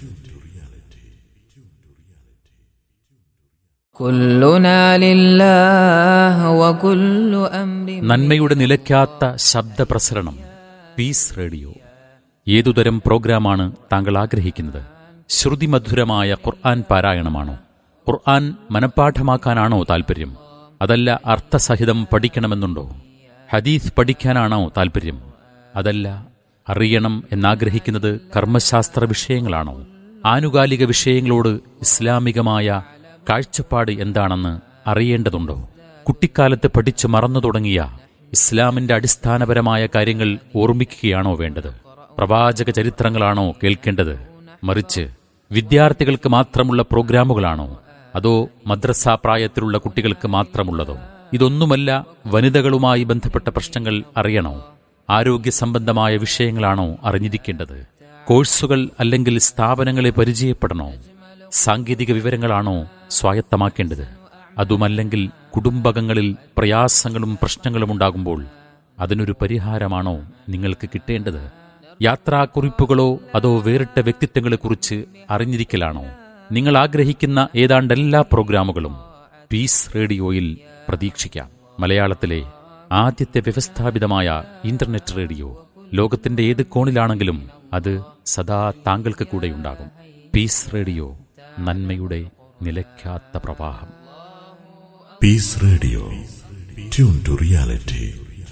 كلنا لله وكل أمر നന്മയുടെ നിലയ്ക്കാത്ത ശബ്ദപ്രസരണം പീസ് റേഡിയോ ഏതുതരം പ്രോഗ്രാമാണ് താങ്കൾ ആഗ്രഹിക്കുന്നത് ശ്രുതിമധുരമായ ഖുർആൻ പാരായണമാണോ ഖുർആൻ മനഃപ്പാഠമാക്കാനാണോ താൽപ്പര്യം അതല്ല അർത്ഥസഹിതം പഠിക്കണമെന്നുണ്ടോ ഹദീസ് പഠിക്കാനാണോ താൽപ്പര്യം അതല്ല അറിയണം എന്നാഗ്രഹിക്കുന്നത് കർമ്മശാസ്ത്ര വിഷയങ്ങളാണോ ആനുകാലിക വിഷയങ്ങളോട് ഇസ്ലാമികമായ കാഴ്ചപ്പാട് എന്താണെന്ന് അറിയേണ്ടതുണ്ടോ കുട്ടിക്കാലത്ത് പഠിച്ചു മറന്നു തുടങ്ങിയ ഇസ്ലാമിന്റെ അടിസ്ഥാനപരമായ കാര്യങ്ങൾ ഓർമ്മിക്കുകയാണോ വേണ്ടത് പ്രവാചക ചരിത്രങ്ങളാണോ കേൾക്കേണ്ടത് മറിച്ച് വിദ്യാർത്ഥികൾക്ക് മാത്രമുള്ള പ്രോഗ്രാമുകളാണോ അതോ മദ്രസ പ്രായത്തിലുള്ള കുട്ടികൾക്ക് മാത്രമുള്ളതോ ഇതൊന്നുമല്ല വനിതകളുമായി ബന്ധപ്പെട്ട പ്രശ്നങ്ങൾ അറിയണോ ആരോഗ്യ സംബന്ധമായ വിഷയങ്ങളാണോ അറിഞ്ഞിരിക്കേണ്ടത് കോഴ്സുകൾ അല്ലെങ്കിൽ സ്ഥാപനങ്ങളെ പരിചയപ്പെടണോ സാങ്കേതിക വിവരങ്ങളാണോ സ്വായത്തമാക്കേണ്ടത് അതുമല്ലെങ്കിൽ കുടുംബകങ്ങളിൽ പ്രയാസങ്ങളും പ്രശ്നങ്ങളും ഉണ്ടാകുമ്പോൾ അതിനൊരു പരിഹാരമാണോ നിങ്ങൾക്ക് കിട്ടേണ്ടത് യാത്രാക്കുറിപ്പുകളോ അതോ വേറിട്ട വ്യക്തിത്വങ്ങളെക്കുറിച്ച് അറിഞ്ഞിരിക്കലാണോ നിങ്ങൾ ആഗ്രഹിക്കുന്ന ഏതാണ്ട് എല്ലാ പ്രോഗ്രാമുകളും പീസ് റേഡിയോയിൽ പ്രതീക്ഷിക്കാം മലയാളത്തിലെ ആദ്യത്തെ വ്യവസ്ഥാപിതമായ ഇന്റർനെറ്റ് റേഡിയോ ലോകത്തിന്റെ ഏത് കോണിലാണെങ്കിലും അത് സദാ താങ്കൾക്ക് കൂടെയുണ്ടാകും പീസ് റേഡിയോ നന്മയുടെ നിലയ്ക്കാത്ത പ്രവാഹം Peace Radio. Tune to reality.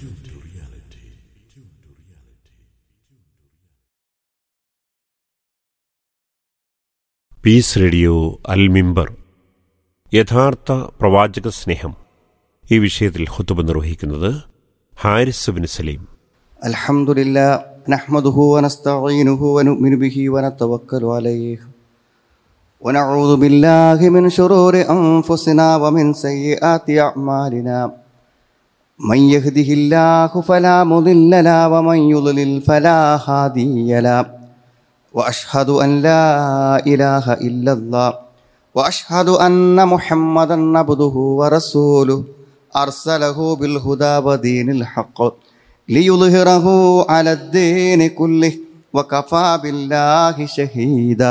Peace radio Al Mimbar യഥാർത്ഥ പ്രവാചക സ്നേഹം ഈ വിഷയത്തിൽ ഹുത്തുബ നിർവഹിക്കുന്നത് ഹാരിസ് ബിൻ സലീം الحمد لله نحمده ونستعينه ونؤمن به ونتوكل عليه ونعوذ بالله من شرور أنفسنا ومن سيئات أعمالنا من يهده الله فلا مضل له ومن يضلل فلا هادي له وأشهد أن لا إله إلا الله وأشهد أن محمدا عبده ورسوله أرسله بالهدى ودين الحق ليظهره على الدين كله وكفى بالله شهيدا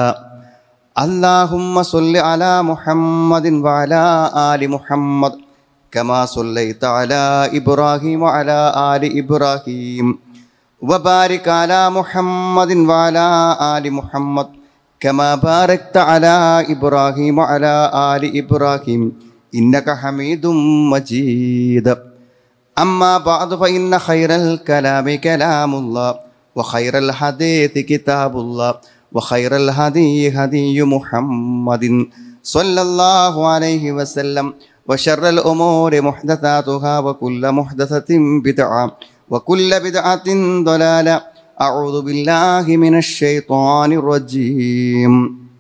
اللهم صل على محمد وعلى آل محمد كما صليت على إبراهيم وعلى آل إبراهيم وبارك على محمد وعلى آل محمد كما باركت على إبراهيم وعلى آل إبراهيم إنك حميد مجيد أما بعد فإن خير الكلام كلام الله وخير الحديث كتاب الله وخير الهدي هدي محمد صلى الله عليه وسلم وشر الأمور محدثاتها وكل محدثة بدعة وكل بدعة ضلالة أعوذ بالله من الشيطان الرجيم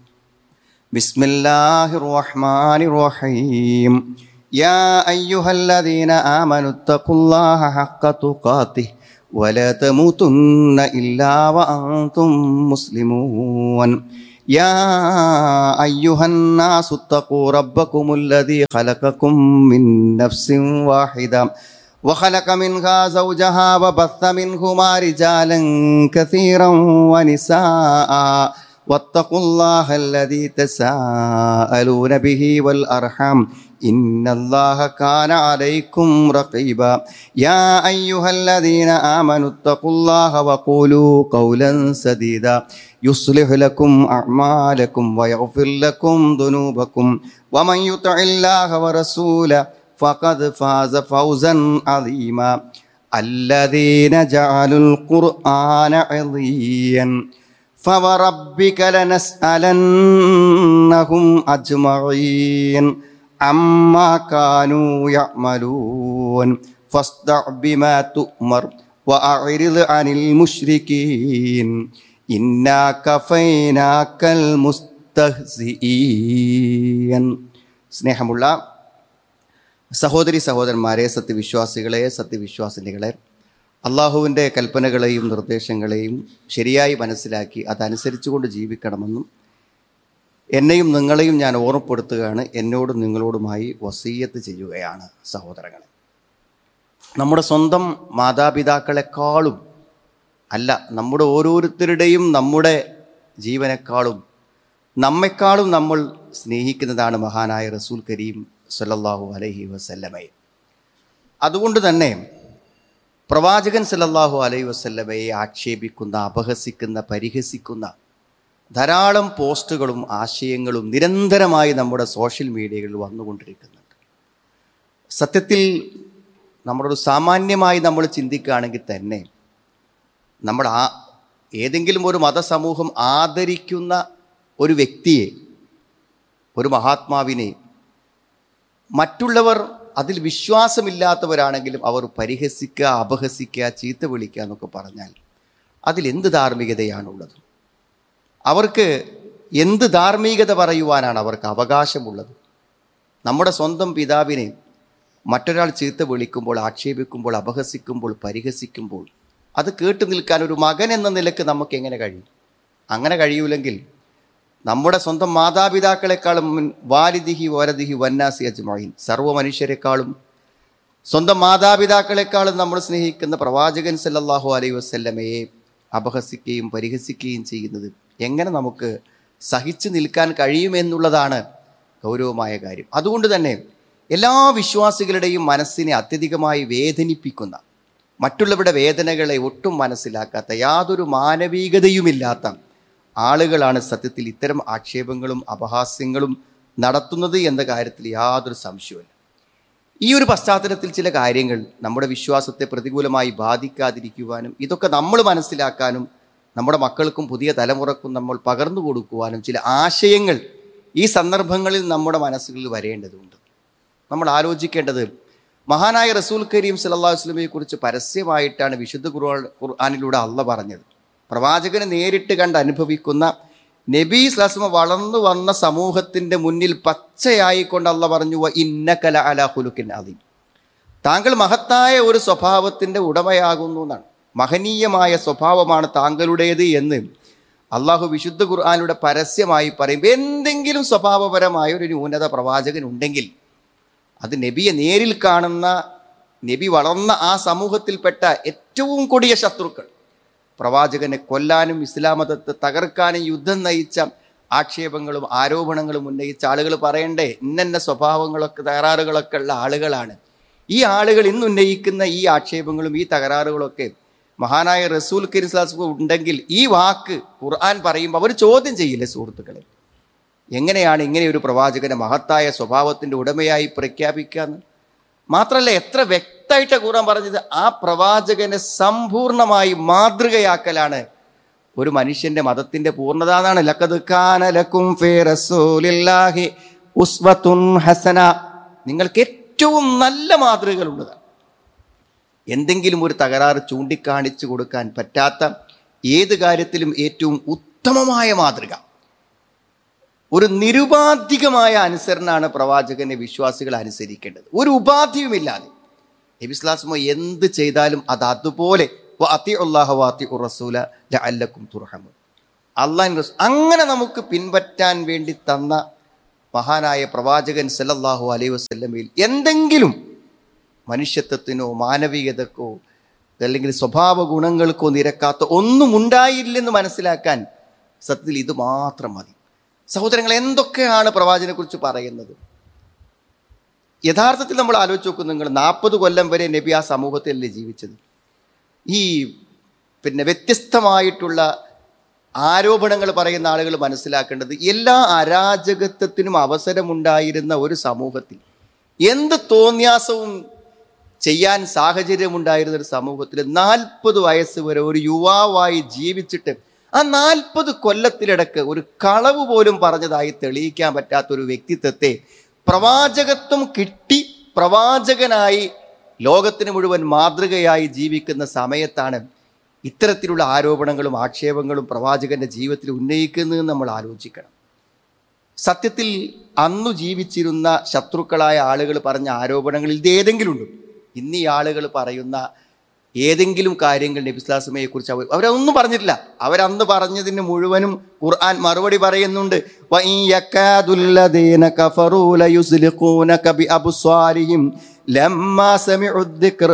بسم الله الرحمن الرحيم يا أيها الذين آمنوا اتقوا الله حق تقاته ولا تموتن إلا وأنتم مسلمون يا أيها الناس اتقوا ربكم الذي خلقكم من نفس واحدة وخلق منها زوجها وبث منهما رجالا كثيرا ونساء واتقوا الله الذي تساءلون به والأرحام إن الله كان عليكم رقيبا يا أيها الذين آمنوا اتقوا الله وقولوا قولا سديدا يصلح لكم أعمالكم ويغفر لكم ذنوبكم ومن يطع الله ورسوله فقد فاز فوزا عظيما الذين جعلوا القرآن عظيا فوربك لنسألنهم أجمعين عما كانوا يعملون فاصدع بما تؤمر وأعرض عن المشركين إنا كفيناك المستهزئين സ്നേഹമുള്ള സഹോദരി സഹോദരന്മാരെ സത്യവിശ്വാസികളെ സത്യവിശ്വാസിനികളെ അള്ളാഹുവിൻ്റെ കൽപ്പനകളെയും നിർദ്ദേശങ്ങളെയും ശരിയായി മനസ്സിലാക്കി അതനുസരിച്ചുകൊണ്ട് ജീവിക്കണമെന്നും എന്നെയും നിങ്ങളെയും ഞാൻ ഓർമ്മപ്പെടുത്തുകയാണ് എന്നോടും നിങ്ങളോടുമായി വസീയത്ത് ചെയ്യുകയാണ് സഹോദരങ്ങളെ നമ്മുടെ സ്വന്തം മാതാപിതാക്കളെക്കാളും അല്ല നമ്മുടെ ഓരോരുത്തരുടെയും നമ്മുടെ ജീവനേക്കാളും നമ്മെക്കാളും നമ്മൾ സ്നേഹിക്കുന്നതാണ് മഹാനായ റസൂൽ കരീം സല്ലല്ലാഹു അലൈഹി വസല്ലമയെ അതുകൊണ്ട് തന്നെ പ്രവാചകൻ സല്ലല്ലാഹു അലൈഹി വസല്ലമയെ ആക്ഷേപിക്കുന്ന അപഹസിക്കുന്ന പരിഹസിക്കുന്ന ധാരാളം പോസ്റ്റുകളും ആശയങ്ങളും നിരന്തരമായി നമ്മുടെ സോഷ്യൽ മീഡിയകളിൽ വന്നുകൊണ്ടിരിക്കുന്നുണ്ട് സത്യത്തിൽ നമ്മളൊരു സാമാന്യമായി നമ്മൾ ചിന്തിക്കുകയാണെങ്കിൽ തന്നെ നമ്മൾ ആ ഏതെങ്കിലും ഒരു മതസമൂഹം ആദരിക്കുന്ന ഒരു വ്യക്തിയെ ഒരു മഹാത്മാവിനെ മറ്റുള്ളവർ അതിൽ വിശ്വാസമില്ലാത്തവരാണെങ്കിലും അവർ പരിഹസിക്കുക അപഹസിക്കുക ചീത്ത വിളിക്കുക എന്നൊക്കെ പറഞ്ഞാൽ അതിൽ എന്ത് ധാർമ്മികതയാണുള്ളത് അവർക്ക് എന്ത് ധാർമ്മികത പറയുവാനാണ് അവർക്ക് അവകാശമുള്ളത് നമ്മുടെ സ്വന്തം പിതാവിനെ മറ്റൊരാൾ ചീത്ത വിളിക്കുമ്പോൾ ആക്ഷേപിക്കുമ്പോൾ അപഹസിക്കുമ്പോൾ പരിഹസിക്കുമ്പോൾ അത് കേട്ടു നിൽക്കാൻ ഒരു മകൻ എന്ന നിലക്ക് നമുക്ക് എങ്ങനെ കഴിയും അങ്ങനെ കഴിയൂലെങ്കിൽ നമ്മുടെ സ്വന്തം മാതാപിതാക്കളെക്കാളും മുൻ വാലിദിഹി വരദിഹി വന്നാസി അജ്മീൻ സർവ്വ മനുഷ്യരെക്കാളും സ്വന്തം മാതാപിതാക്കളെക്കാളും നമ്മൾ സ്നേഹിക്കുന്ന പ്രവാചകൻ സല്ലല്ലാഹു അലൈഹി വസല്ലമയെ അപഹസിക്കുകയും പരിഹസിക്കുകയും ചെയ്യുന്നത് എങ്ങനെ നമുക്ക് സഹിച്ചു നിൽക്കാൻ കഴിയുമെന്നുള്ളതാണ് ഗൗരവമായ കാര്യം അതുകൊണ്ട് തന്നെ എല്ലാ വിശ്വാസികളുടെയും മനസ്സിനെ അത്യധികമായി വേദനിപ്പിക്കുന്ന മറ്റുള്ളവരുടെ വേദനകളെ ഒട്ടും മനസ്സിലാക്കാത്ത യാതൊരു മാനവികതയുമില്ലാത്ത ആളുകളാണ് സത്യത്തിൽ ഇത്തരം ആക്ഷേപങ്ങളും അപഹാസ്യങ്ങളും നടത്തുന്നത് എന്ന കാര്യത്തിൽ യാതൊരു സംശയവുമില്ല ഈ ഒരു പശ്ചാത്തലത്തിൽ ചില കാര്യങ്ങൾ നമ്മുടെ വിശ്വാസത്തെ പ്രതികൂലമായി ബാധിക്കാതിരിക്കുവാനും ഇതൊക്കെ നമ്മൾ മനസ്സിലാക്കാനും നമ്മുടെ മക്കൾക്കും പുതിയ തലമുറക്കും നമ്മൾ പകർന്നു കൊടുക്കുവാനും ചില ആശയങ്ങൾ ഈ സന്ദർഭങ്ങളിൽ നമ്മുടെ മനസ്സുകളിൽ വരേണ്ടതുണ്ട് നമ്മൾ ആലോചിക്കേണ്ടത് മഹാനായ റസൂൽ കരീം സല്ലല്ലാഹു അലൈഹി വസല്ലമയെ കുറിച്ച് പരസ്യമായിട്ടാണ് വിശുദ്ധ ഖുർആൻ ഖുർആനിലൂടെ അള്ള പറഞ്ഞത് പ്രവാചകനെ നേരിട്ട് കണ്ട് അനുഭവിക്കുന്ന നബി സ്ലസ്മ വളർന്നു വന്ന സമൂഹത്തിന്റെ മുന്നിൽ പച്ചയായിക്കൊണ്ട് അള്ള പറഞ്ഞു "വ ഇന്നകല അല ഹുലുക്കിൻ അദീം താങ്കൾ മഹത്തായ ഒരു സ്വഭാവത്തിന്റെ ഉടമയാകുന്നു എന്നാണ് മഹനീയമായ സ്വഭാവമാണ് താങ്കളുടേത് എന്ന് അള്ളാഹു വിശുദ്ധ ഖുർആാനിലൂടെ പരസ്യമായി പറയും എന്തെങ്കിലും സ്വഭാവപരമായ ഒരു ന്യൂനത പ്രവാചകൻ ഉണ്ടെങ്കിൽ അത് നബിയെ നേരിൽ കാണുന്ന നബി വളർന്ന ആ സമൂഹത്തിൽപ്പെട്ട ഏറ്റവും കൊടിയ ശത്രുക്കൾ പ്രവാചകനെ കൊല്ലാനും ഇസ്ലാം മതത്തെ തകർക്കാനും യുദ്ധം നയിച്ച ആക്ഷേപങ്ങളും ആരോപണങ്ങളും ഉന്നയിച്ച ആളുകൾ പറയണ്ടേ ഇന്നന്ന സ്വഭാവങ്ങളൊക്കെ തകരാറുകളൊക്കെ ഉള്ള ആളുകളാണ് ഈ ആളുകൾ ഇന്ന് ഉന്നയിക്കുന്ന ഈ ആക്ഷേപങ്ങളും ഈ തകരാറുകളൊക്കെ മഹാനായ റസൂൽ കരിസ്ലാസ് ഉണ്ടെങ്കിൽ ഈ വാക്ക് ഖുർആൻ പറയുമ്പോൾ അവർ ചോദ്യം ചെയ്യില്ലേ സുഹൃത്തുക്കളെ എങ്ങനെയാണ് ഇങ്ങനെ ഒരു പ്രവാചകനെ മഹത്തായ സ്വഭാവത്തിൻ്റെ ഉടമയായി പ്രഖ്യാപിക്കാന്ന് മാത്രമല്ല എത്ര വ്യക്തമായിട്ട് ഖുർആൻ പറഞ്ഞത് ആ പ്രവാചകനെ സമ്പൂർണമായി മാതൃകയാക്കലാണ് ഒരു മനുഷ്യന്റെ മതത്തിന്റെ പൂർണ്ണത എന്നാണ് ലക്കത് കാനലക്കും ഫീ റസൂലില്ലാഹി ഉസ്വത്തുൻ ഹസന നിങ്ങൾക്ക് ഏറ്റവും നല്ല മാതൃകകളുള്ളതാണ് എന്തെങ്കിലും ഒരു തകരാറ് ചൂണ്ടിക്കാണിച്ചു കൊടുക്കാൻ പറ്റാത്ത ഏത് കാര്യത്തിലും ഏറ്റവും ഉത്തമമായ മാതൃക ഒരു നിരുപാധികമായ അനുസരണമാണ് പ്രവാചകനെ വിശ്വാസികൾ അനുസരിക്കേണ്ടത് ഒരു ഉപാധിയുമില്ലാതെ നബിസ്ലാസ്മോ എന്ത് ചെയ്താലും അത് അതുപോലെ വാത്തി അള്ളാഹു വാത്തി റസൂല ലഅല്ലക്കും തുർഹമു അള്ളാഹ് അങ്ങനെ നമുക്ക് പിൻപറ്റാൻ വേണ്ടി തന്ന മഹാനായ പ്രവാചകൻ സല്ലല്ലാഹു അലൈഹി വസല്ലമയിൽ എന്തെങ്കിലും മനുഷ്യത്വത്തിനോ മാനവികതക്കോ അല്ലെങ്കിൽ സ്വഭാവ ഗുണങ്ങൾക്കോ നിരക്കാത്ത ഒന്നും ഉണ്ടായില്ലെന്ന് മനസ്സിലാക്കാൻ സത്യത്തിൽ ഇത് മാത്രം മതി സഹോദരങ്ങൾ എന്തൊക്കെയാണ് പ്രവാചകനെ കുറിച്ച് പറയുന്നത് യഥാർത്ഥത്തിൽ നമ്മൾ ആലോചിച്ച് നോക്കും നിങ്ങൾ നാൽപ്പത് കൊല്ലം വരെ നബി ആ സമൂഹത്തിലല്ലേ ജീവിച്ചത് ഈ പിന്നെ വ്യത്യസ്തമായിട്ടുള്ള ആരോപണങ്ങൾ പറയുന്ന ആളുകൾ മനസ്സിലാക്കേണ്ടത് എല്ലാ അരാജകത്വത്തിനും അവസരമുണ്ടായിരുന്ന ഒരു സമൂഹത്തിൽ എന്ത് തോന്യാസവും ചെയ്യാൻ സാഹചര്യമുണ്ടായിരുന്ന ഒരു സമൂഹത്തിൽ നാൽപ്പത് വയസ്സ് വരെ ഒരു യുവാവായി ജീവിച്ചിട്ട് ആ നാൽപ്പത് കൊല്ലത്തിലിടക്ക് ഒരു കളവ് പോലും പറഞ്ഞതായി തെളിയിക്കാൻ പറ്റാത്ത ഒരു വ്യക്തിത്വത്തെ പ്രവാചകത്വം കിട്ടി പ്രവാചകനായി ലോകത്തിന് മുഴുവൻ മാതൃകയായി ജീവിക്കുന്ന സമയത്താണ് ഇത്തരത്തിലുള്ള ആരോപണങ്ങളും ആക്ഷേപങ്ങളും പ്രവാചകന്റെ ജീവിതത്തിൽ ഉന്നയിക്കുന്നതെന്ന് നമ്മൾ ആലോചിക്കണം സത്യത്തിൽ അന്നു ജീവിച്ചിരുന്ന ശത്രുക്കളായ ആളുകൾ പറഞ്ഞ ആരോപണങ്ങളിൽ ഇത് ഏതെങ്കിലും ഉണ്ട് ഇന്ന് ഈ ആളുകൾ പറയുന്ന ഏതെങ്കിലും കാര്യങ്ങൾ നബിസ്ലാസമയെ കുറിച്ച് അവർ അവരൊന്നും പറഞ്ഞിട്ടില്ല അവരന്ന് പറഞ്ഞതിന് മുഴുവനും ഖുർആൻ മറുപടി പറയുന്നുണ്ട് "വഇൻ യക്കാദുല്ലദീന കഫറൂ ലയുസ്ലിഖൂനക ബിഅബ്സ്വാരിഹിം ലമ്മാ സമിഉ الذിക്ർ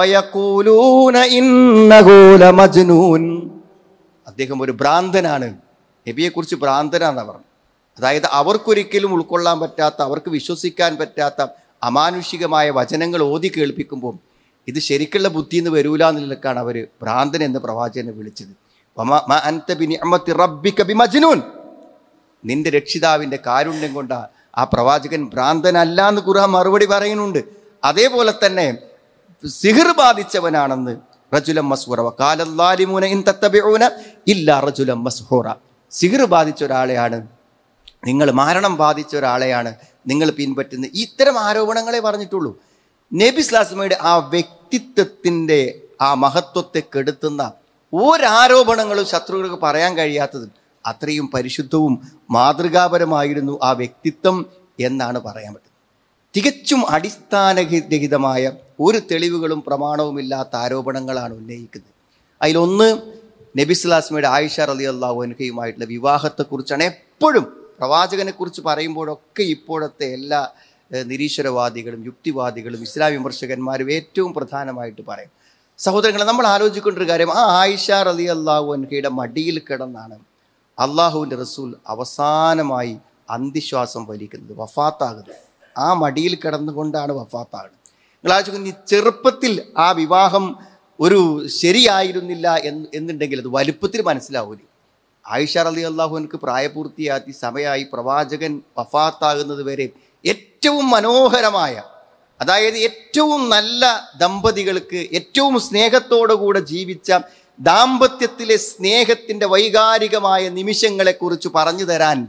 വയഖൂലൂന ഇന്നഹു ലമജ്നൂൻ അദ്ദേഹം ഒരു ഭ്രാന്തനാണ് നബിയെക്കുറിച്ച് ഭ്രാന്തനാണെന്ന് പറഞ്ഞു അതായത് അവർക്കൊരിക്കലും ഉൾക്കൊള്ളാൻ പറ്റാത്ത അവർക്ക് വിശ്വസിക്കാൻ പറ്റാത്ത അമാനുഷികമായ വചനങ്ങൾ ഓതി കേൾപ്പിക്കുമ്പോൾ ഇത് ശരിക്കുള്ള ബുദ്ധി എന്ന് വരൂല എന്നുള്ളതാണ് അവർ ഭ്രാന്തൻ എന്ന് പ്രവാചകനെ വിളിച്ചത് വമാ- മാ അൻത ബിനിഅമത്തി റബ്ബിക ബിമജ്നൂൻ. നിന്റെ രക്ഷിതാവിന്റെ കാരുണ്യം കൊണ്ട് ആ പ്രവാചകൻ ഭ്രാന്തനല്ല എന്ന് ഖുർആൻ മറുപടി പറയുന്നുണ്ട് അതേപോലെ തന്നെ സിഹിർ ബാധിച്ചവനാണെന്ന് റജുലം മസ്ഹൂറ കാലല്ലാലിമൂന ഇൻ തത്തബിഊന ഇല്ല റജുലം മസ്ഹൂറ സിഹിർ ബാധിച്ച ഒരാളെയാണ് നിങ്ങൾ മരണം ബാധിച്ച ഒരാളെയാണ് നിങ്ങൾ പിൻപറ്റുന്നത് ഇത്തരം ആരോപണങ്ങളെ പറഞ്ഞിട്ടുള്ളൂ നബി സ്ലാസ്മയുടെ ആ വ്യക്തിത്വത്തിൻ്റെ ആ മഹത്വത്തെ കെടുത്തുന്ന ഒരാരോപണങ്ങളും ശത്രുക്കൾക്ക് പറയാൻ കഴിയാത്തത് അത്രയും പരിശുദ്ധവും മാതൃകാപരമായിരുന്നു ആ വ്യക്തിത്വം എന്നാണ് പറയാൻ പറ്റുന്നത് തികച്ചും അടിസ്ഥാനരഹിതമായ ഒരു തെളിവുകളും പ്രമാണവുമില്ലാത്ത ആരോപണങ്ങളാണ് ഉന്നയിക്കുന്നത് അതിലൊന്ന് നബിസ്ലാസ്മയുടെ ആയിഷ റലി അള്ളാഹു അനുഹയുമായിട്ടുള്ള വിവാഹത്തെക്കുറിച്ചാണ് എപ്പോഴും പ്രവാചകനെ കുറിച്ച് പറയുമ്പോഴൊക്കെ ഇപ്പോഴത്തെ എല്ലാ ഏഹ്, നിരീശ്വരവാദികളും യുക്തിവാദികളും ഇസ്ലാം വിമർശകന്മാരും ഏറ്റവും പ്രധാനമായിട്ട് പറയും സഹോദരങ്ങളെ നമ്മൾ ആലോചിക്കേണ്ട ഒരു കാര്യം ആ ആയിഷ റലി അള്ളാഹു അൻഹയുടെ മടിയിൽ കിടന്നാണ് അള്ളാഹുവിൻ്റെ റസൂൽ അവസാനമായി അന്തിശ്വാസം വലിക്കുന്നത് വഫാത്താകുന്നത് ആ മടിയിൽ കിടന്നുകൊണ്ടാണ് വഫാത്താകുന്നത് നിങ്ങൾ ആലോചിക്കുന്നു ഈ ചെറുപ്പത്തിൽ ആ വിവാഹം ഒരു ശരിയായിരുന്നില്ല എന്ന് എന്നുണ്ടെങ്കിൽ അത് വലുപ്പത്തിൽ മനസ്സിലാവൂല ആയിഷ അലി അള്ളാഹുവിനക്ക് പ്രായപൂർത്തിയാക്കി സമയമായി പ്രവാചകൻ വഫാത്താകുന്നത് വരെ ഏറ്റവും മനോഹരമായ അതായത് ഏറ്റവും നല്ല ദമ്പതികൾക്ക് ഏറ്റവും സ്നേഹത്തോടു കൂടെ ജീവിച്ച ദാമ്പത്യത്തിലെ സ്നേഹത്തിൻ്റെ വൈകാരികമായ നിമിഷങ്ങളെക്കുറിച്ച് പറഞ്ഞു തരാൻ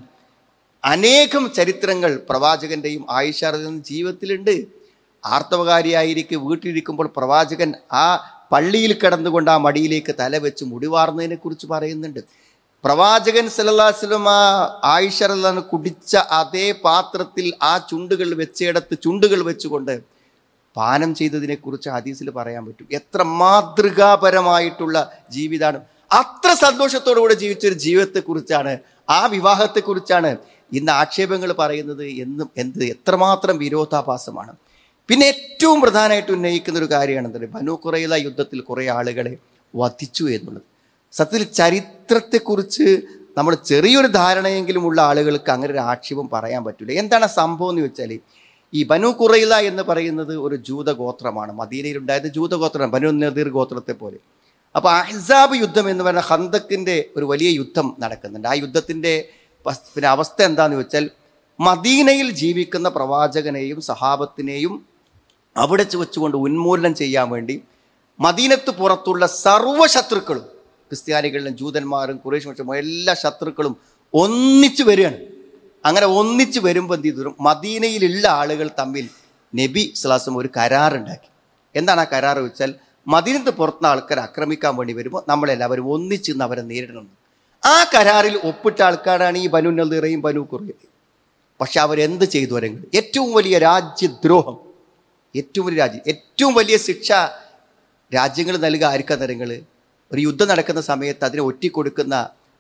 അനേകം ചരിത്രങ്ങൾ പ്രവാചകന്റെയും ആയിഷാറിന്റെ ജീവിതത്തിലുണ്ട് ആർത്തവകാരിയായിരിക്കെ വീട്ടിലിരിക്കുമ്പോൾ പ്രവാചകൻ ആ പള്ളിയിൽ കിടന്നുകൊണ്ട് ആ മടിയിലേക്ക് തല വെച്ച് മുടിവാർന്നതിനെ കുറിച്ച് പറയുന്നുണ്ട് പ്രവാചകൻ സലല്ലാസ്ലം ആ ആയിഷറല്ലാന്ന് കുടിച്ച അതേ പാത്രത്തിൽ ആ ചുണ്ടുകൾ വെച്ചിടത്ത് ചുണ്ടുകൾ വെച്ചുകൊണ്ട് പാനം ചെയ്തതിനെ കുറിച്ച് ഹദീസിൽ പറയാൻ പറ്റും എത്ര മാതൃകാപരമായിട്ടുള്ള ജീവിതമാണ് അത്ര സന്തോഷത്തോടു കൂടെ ജീവിച്ച ഒരു ജീവിതത്തെക്കുറിച്ചാണ് ആ വിവാഹത്തെക്കുറിച്ചാണ് ഇന്ന് ആക്ഷേപങ്ങൾ പറയുന്നത് എന്നും എന്ത് എത്രമാത്രം വിരോധാഭാസമാണ് പിന്നെ ഏറ്റവും പ്രധാനമായിട്ട് ഉന്നയിക്കുന്ന ഒരു കാര്യമാണ് എന്താണ് ബനു കുറയില യുദ്ധത്തിൽ കുറേ ആളുകളെ വധിച്ചു എന്നുള്ളത് സത്യത്തിൽ ചരിത്രത്തെക്കുറിച്ച് നമ്മൾ ചെറിയൊരു ധാരണയെങ്കിലും ഉള്ള ആളുകൾക്ക് അങ്ങനെ ഒരു ആക്ഷേപം പറയാൻ പറ്റില്ല എന്താണ് സംഭവം എന്ന് വെച്ചാൽ ഈ ബനു കുറയില എന്ന് പറയുന്നത് ഒരു ജൂതഗോത്രമാണ് മദീനയിലുണ്ടായത് ജൂതഗോത്രമാണ് ബനു നദീർ ഗോത്രത്തെ പോലെ അപ്പോൾ അഹ്സാബ് യുദ്ധം എന്ന് പറയുന്ന ഹന്തക്കിൻ്റെ ഒരു വലിയ യുദ്ധം നടക്കുന്നുണ്ട് ആ യുദ്ധത്തിൻ്റെ പസ്- പിന്നെ അവസ്ഥ എന്താന്ന് വെച്ചാൽ മദീനയിൽ ജീവിക്കുന്ന പ്രവാചകനെയും സഹാബത്തിനെയും അവിടെ വെച്ചുകൊണ്ട് ഉന്മൂലനം ചെയ്യാൻ വേണ്ടി മദീനത്ത് പുറത്തുള്ള സർവ്വ ശത്രുക്കളും ക്രിസ്ത്യാനികളിലും ജൂതന്മാരും കുറേശ് മറ്റും എല്ലാ ശത്രുക്കളും ഒന്നിച്ചു വരികയാണ് അങ്ങനെ ഒന്നിച്ചു വരുമ്പോൾ എന്ത് ചെയ്തു മദീനയിലുള്ള ആളുകൾ തമ്മിൽ നബി സ്ലാസം ഒരു കരാറുണ്ടാക്കി എന്താണ് ആ കരാർ വെച്ചാൽ മദീനത്ത് പുറത്തുന്ന ആൾക്കാർ ആക്രമിക്കാൻ വേണ്ടി വരുമ്പോൾ നമ്മളെല്ലാവരും ഒന്നിച്ച് നിന്ന് അവരെ നേരിടണം ആ കരാറിൽ ഒപ്പിട്ട ആൾക്കാരാണ് ഈ ബനു നദീറയും ബനു കുറയും പക്ഷെ അവരെന്ത് ചെയ്തു വരെങ്കിൽ ഏറ്റവും വലിയ രാജ്യദ്രോഹം ഏറ്റവും വലിയ രാജ്യം ഏറ്റവും വലിയ ശിക്ഷ രാജ്യങ്ങൾ നൽകുക ആർക്കാ തരങ്ങൾ ഒരു യുദ്ധം നടക്കുന്ന സമയത്ത് അതിനെ ഒറ്റിക്കൊടുക്കുന്ന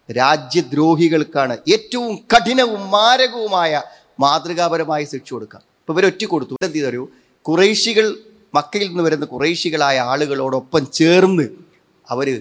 രാജ്യദ്രോഹികൾക്കാണ് ഏറ്റവും കഠിനവും മാരകവുമായ മാതൃകാപരമായ ശിക്ഷ കൊടുക്കുക ഇപ്പൊ ഇവർ ഒറ്റിക്കൊടുത്തു എന്ത് ചെയ്തു കുറേശികൾ മക്കയിൽ നിന്ന് വരുന്ന കുറേശികളായ ആളുകളോടൊപ്പം ചേർന്ന് അവര്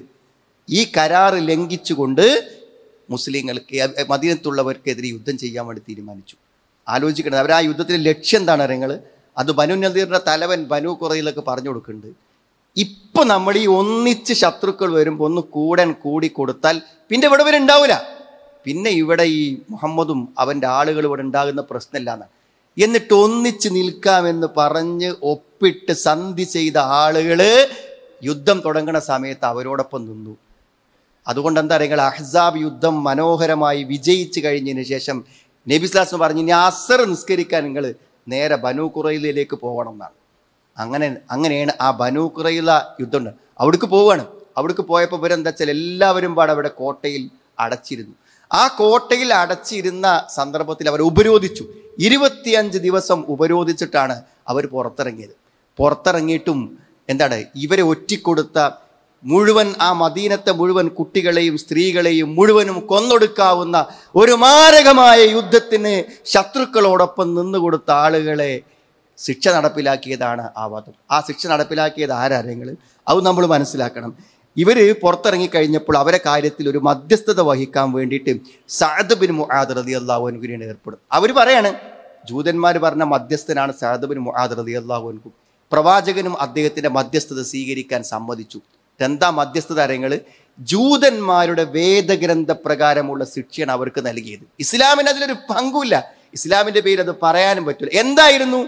ഈ കരാർ ലംഘിച്ചുകൊണ്ട് മുസ്ലിങ്ങൾക്ക് അ- അ- മദീനത്തുള്ളവർക്കെതിരെ യുദ്ധം ചെയ്യാൻ വേണ്ടി തീരുമാനിച്ചു ആലോചിക്കണം അവർ ആ യുദ്ധത്തിന്റെ ലക്ഷ്യം എന്താണ് നിങ്ങൾ അത് ബനു നദീറിന്റെ തലവൻ ബനു കുറയിലൊക്കെ പറഞ്ഞു കൊടുക്കുന്നുണ്ട് ഇപ്പൊ നമ്മൾ ഈ ഒന്നിച്ച് ശത്രുക്കൾ വരുമ്പോൾ ഒന്ന് കൂടൻ കൂടി കൊടുത്താൽ പിന്നെ ഇവിടെ വരെ ഉണ്ടാവില്ല പിന്നെ ഇവിടെ ഈ മുഹമ്മദും അവന്റെ ആളുകൾ ഇവിടെ ഉണ്ടാകുന്ന പ്രശ്നമില്ല എന്നാണ് എന്നിട്ട് ഒന്നിച്ച് നിൽക്കാമെന്ന് പറഞ്ഞ് ഒപ്പിട്ട് സന്ധി ചെയ്ത ആളുകള് യുദ്ധം തുടങ്ങുന്ന സമയത്ത് അവരോടൊപ്പം നിന്നു അതുകൊണ്ട് എന്താ പറയുക അഹ്സാബ് യുദ്ധം മനോഹരമായി വിജയിച്ചു കഴിഞ്ഞതിന് ശേഷം നബിസ്ലാസ് പറഞ്ഞു ഇനി അസർ നിസ്കരിക്കാൻ നിങ്ങൾ നേരെ ബനു കുറയിലേക്ക് പോകണം എന്നാണ് അങ്ങനെ അങ്ങനെയാണ് ആ ബനു കുറയില യുദ്ധം ഉണ്ട് അവിടേക്ക് പോവുകയാണ് അവിടേക്ക് പോയപ്പോൾ ഇവരെന്താ വെച്ചാൽ എല്ലാവരും പാടെ അവിടെ കോട്ടയിൽ അടച്ചിരുന്നു ആ കോട്ടയിൽ അടച്ചിരുന്ന സന്ദർഭത്തിൽ അവർ ഉപരോധിച്ചു ഇരുപത്തിയഞ്ച് ദിവസം ഉപരോധിച്ചിട്ടാണ് അവർ പുറത്തിറങ്ങിയത് പുറത്തിറങ്ങിയിട്ടും എന്താണ് ഇവരെ ഒറ്റിക്കൊടുത്ത മുഴുവൻ ആ മദീനത്തെ മുഴുവൻ കുട്ടികളെയും സ്ത്രീകളെയും മുഴുവനും കൊന്നൊടുക്കാവുന്ന ഒരു മാരകമായ യുദ്ധത്തിന് ശത്രുക്കളോടൊപ്പം നിന്നുകൊടുത്ത ആളുകളെ ശിക്ഷ നടപ്പിലാക്കിയതാണ് ആ വധം ആ ശിക്ഷ നടപ്പിലാക്കിയത് ആരാരങ്ങൾ അത് നമ്മൾ മനസ്സിലാക്കണം ഇവര് പുറത്തിറങ്ങി കഴിഞ്ഞപ്പോൾ അവരെ കാര്യത്തിൽ ഒരു മധ്യസ്ഥത വഹിക്കാൻ വേണ്ടിയിട്ട് സാദ് ബിൻ മുആദ് റതി അള്ളാഹുവിനെ ഏർപ്പെടും അവർ പറയാണ് ജൂതന്മാർ പറഞ്ഞ മധ്യസ്ഥനാണ് സാദ് ബിൻ മുആദ് റതി അള്ളാഹുവിനും പ്രവാചകനും അദ്ദേഹത്തിന്റെ മധ്യസ്ഥത സ്വീകരിക്കാൻ സമ്മതിച്ചു എന്താ മധ്യസ്ഥത കാര്യങ്ങൾ ജൂതന്മാരുടെ വേദഗ്രന്ഥ പ്രകാരമുള്ള ശിക്ഷയാണ് അവർക്ക് നൽകിയത് ഇസ്ലാമിന് അതിലൊരു പങ്കുമില്ല ഇസ്ലാമിന്റെ പേര് അത് പറയാനും പറ്റില്ല എന്തായിരുന്നു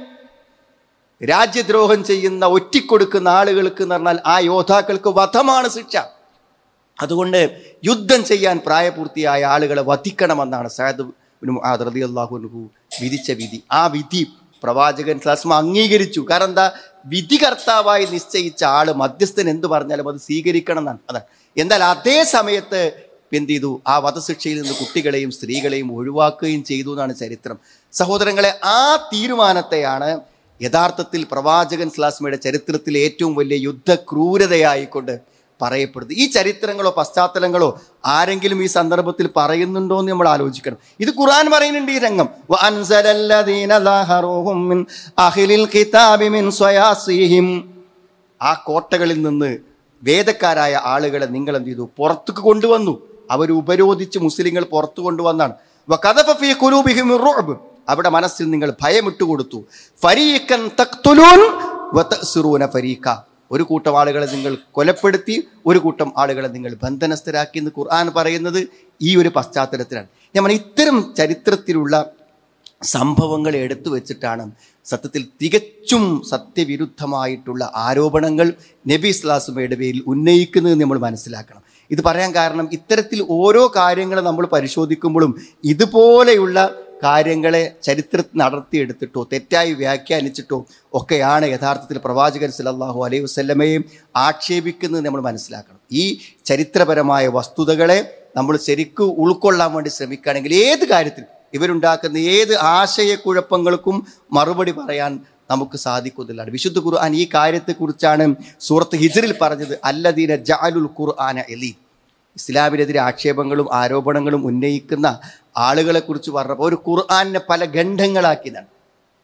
രാജ്യദ്രോഹം ചെയ്യുന്ന ഒറ്റിക്കൊടുക്കുന്ന ആളുകൾക്ക് എന്ന് പറഞ്ഞാൽ ആ യോദ്ധാക്കൾക്ക് വധമാണ് ശിക്ഷ അതുകൊണ്ട് യുദ്ധം ചെയ്യാൻ പ്രായപൂർത്തിയായ ആളുകളെ വധിക്കണമെന്നാണ് സയദ് റതി അള്ളാഹുനു വിധിച്ച വിധി ആ വിധി പ്രവാചകൻ സ്ലാസ്മ അംഗീകരിച്ചു കാരണം എന്താ വിധികർത്താവായി നിശ്ചയിച്ച ആള് മധ്യസ്ഥൻ എന്ത് പറഞ്ഞാലും അത് സ്വീകരിക്കണം എന്നാണ് അതാണ് എന്നാൽ അതേ സമയത്ത് എന്ത് ചെയ്തു ആ വധശിക്ഷയിൽ നിന്ന് കുട്ടികളെയും സ്ത്രീകളെയും ഒഴിവാക്കുകയും ചെയ്തു എന്നാണ് ചരിത്രം സഹോദരങ്ങളെ ആ തീരുമാനത്തെയാണ് യഥാർത്ഥത്തിൽ പ്രവാചകൻ സ്ലാസ്മയുടെ ചരിത്രത്തിലെ ഏറ്റവും വലിയ യുദ്ധ ക്രൂരതയായിക്കൊണ്ട് പറയപ്പെടുന്നത് ഈ ചരിത്രങ്ങളോ പശ്ചാത്തലങ്ങളോ ആരെങ്കിലും ഈ സന്ദർഭത്തിൽ പറയുന്നുണ്ടോ എന്ന് നമ്മൾ ആലോചിക്കണം ഇത് ഖുർആൻ പറയുന്നുണ്ട് ഈ രംഗം വഅൻസലല്ലദീന ളാഹറൂഹും മിൻ അഹ്ലിൽ കിതാബി മിൻ സ്വയാസിഹിം ആ കോട്ടകളിൽ നിന്ന് വേദക്കാരായ ആളുകളെ നിങ്ങൾ എന്ത് ചെയ്തു പുറത്തേക്ക് കൊണ്ടുവന്നു അവർ ഉപരോധിച്ച് മുസ്ലിങ്ങൾ പുറത്തു കൊണ്ടുവന്നാണ് വഖദഫ ഫീ ഖുലൂബിഹിം റുഅബ് അവിടെ മനസ്സിൽ നിങ്ങൾ ഭയമിട്ട് കൊടുത്തു ഫരീഖൻ തഖ്തുലൂൻ വതഅ്സിറൂന ഫരീഖ ഒരു കൂട്ടം ആളുകളെ നിങ്ങൾ കൊലപ്പെടുത്തി ഒരു കൂട്ടം ആളുകളെ നിങ്ങൾ ബന്ധനസ്ഥരാക്കി എന്ന് ഖുർആൻ പറയുന്നത് ഈ ഒരു പശ്ചാത്തലത്തിലാണ് ഞാൻ പറഞ്ഞ ഇത്തരം ചരിത്രത്തിലുള്ള സംഭവങ്ങൾ എടുത്തു വെച്ചിട്ടാണ് സത്യത്തിൽ തികച്ചും സത്യവിരുദ്ധമായിട്ടുള്ള ആരോപണങ്ങൾ നബി ഇസ്ലാസുമയുടെ പേരിൽ ഉന്നയിക്കുന്നത് നമ്മൾ മനസ്സിലാക്കണം ഇത് പറയാൻ കാരണം ഇത്തരത്തിൽ ഓരോ കാര്യങ്ങൾ നമ്മൾ പരിശോധിക്കുമ്പോഴും ഇതുപോലെയുള്ള കാര്യങ്ങളെ ചരിത്രത്തിൽ നടത്തിയെടുത്തിട്ടോ തെറ്റായി വ്യാഖ്യാനിച്ചിട്ടോ ഒക്കെയാണ് യഥാർത്ഥത്തിൽ പ്രവാചകൻ സല്ലല്ലാഹു അലൈഹി വസല്ലമയും ആക്ഷേപിക്കുന്നത് നമ്മൾ മനസ്സിലാക്കണം ഈ ചരിത്രപരമായ വസ്തുതകളെ നമ്മൾ ശരിക്കും ഉൾക്കൊള്ളാൻ വേണ്ടി ശ്രമിക്കുകയാണെങ്കിൽ ഏത് കാര്യത്തിൽ ഇവരുണ്ടാക്കുന്ന ഏത് ആശയക്കുഴപ്പങ്ങൾക്കും മറുപടി പറയാൻ നമുക്ക് സാധിക്കുന്നില്ലാണ് വിശുദ്ധ ഖുർആൻ ഈ കാര്യത്തെക്കുറിച്ചാണ് സൂറത്ത് ഹിജറിൽ പറഞ്ഞത് അല്ലദീന ജഅലുൽ ഖുർആന എലി ഇസ്ലാമിനെതിരെ ആക്ഷേപങ്ങളും ആരോപണങ്ങളും ഉന്നയിക്കുന്ന ആളുകളെ കുറിച്ച് പറഞ്ഞപ്പോൾ ഒരു ഖുർആാനിനെ പല ഖണ്ഡങ്ങളാക്കിയതാണ്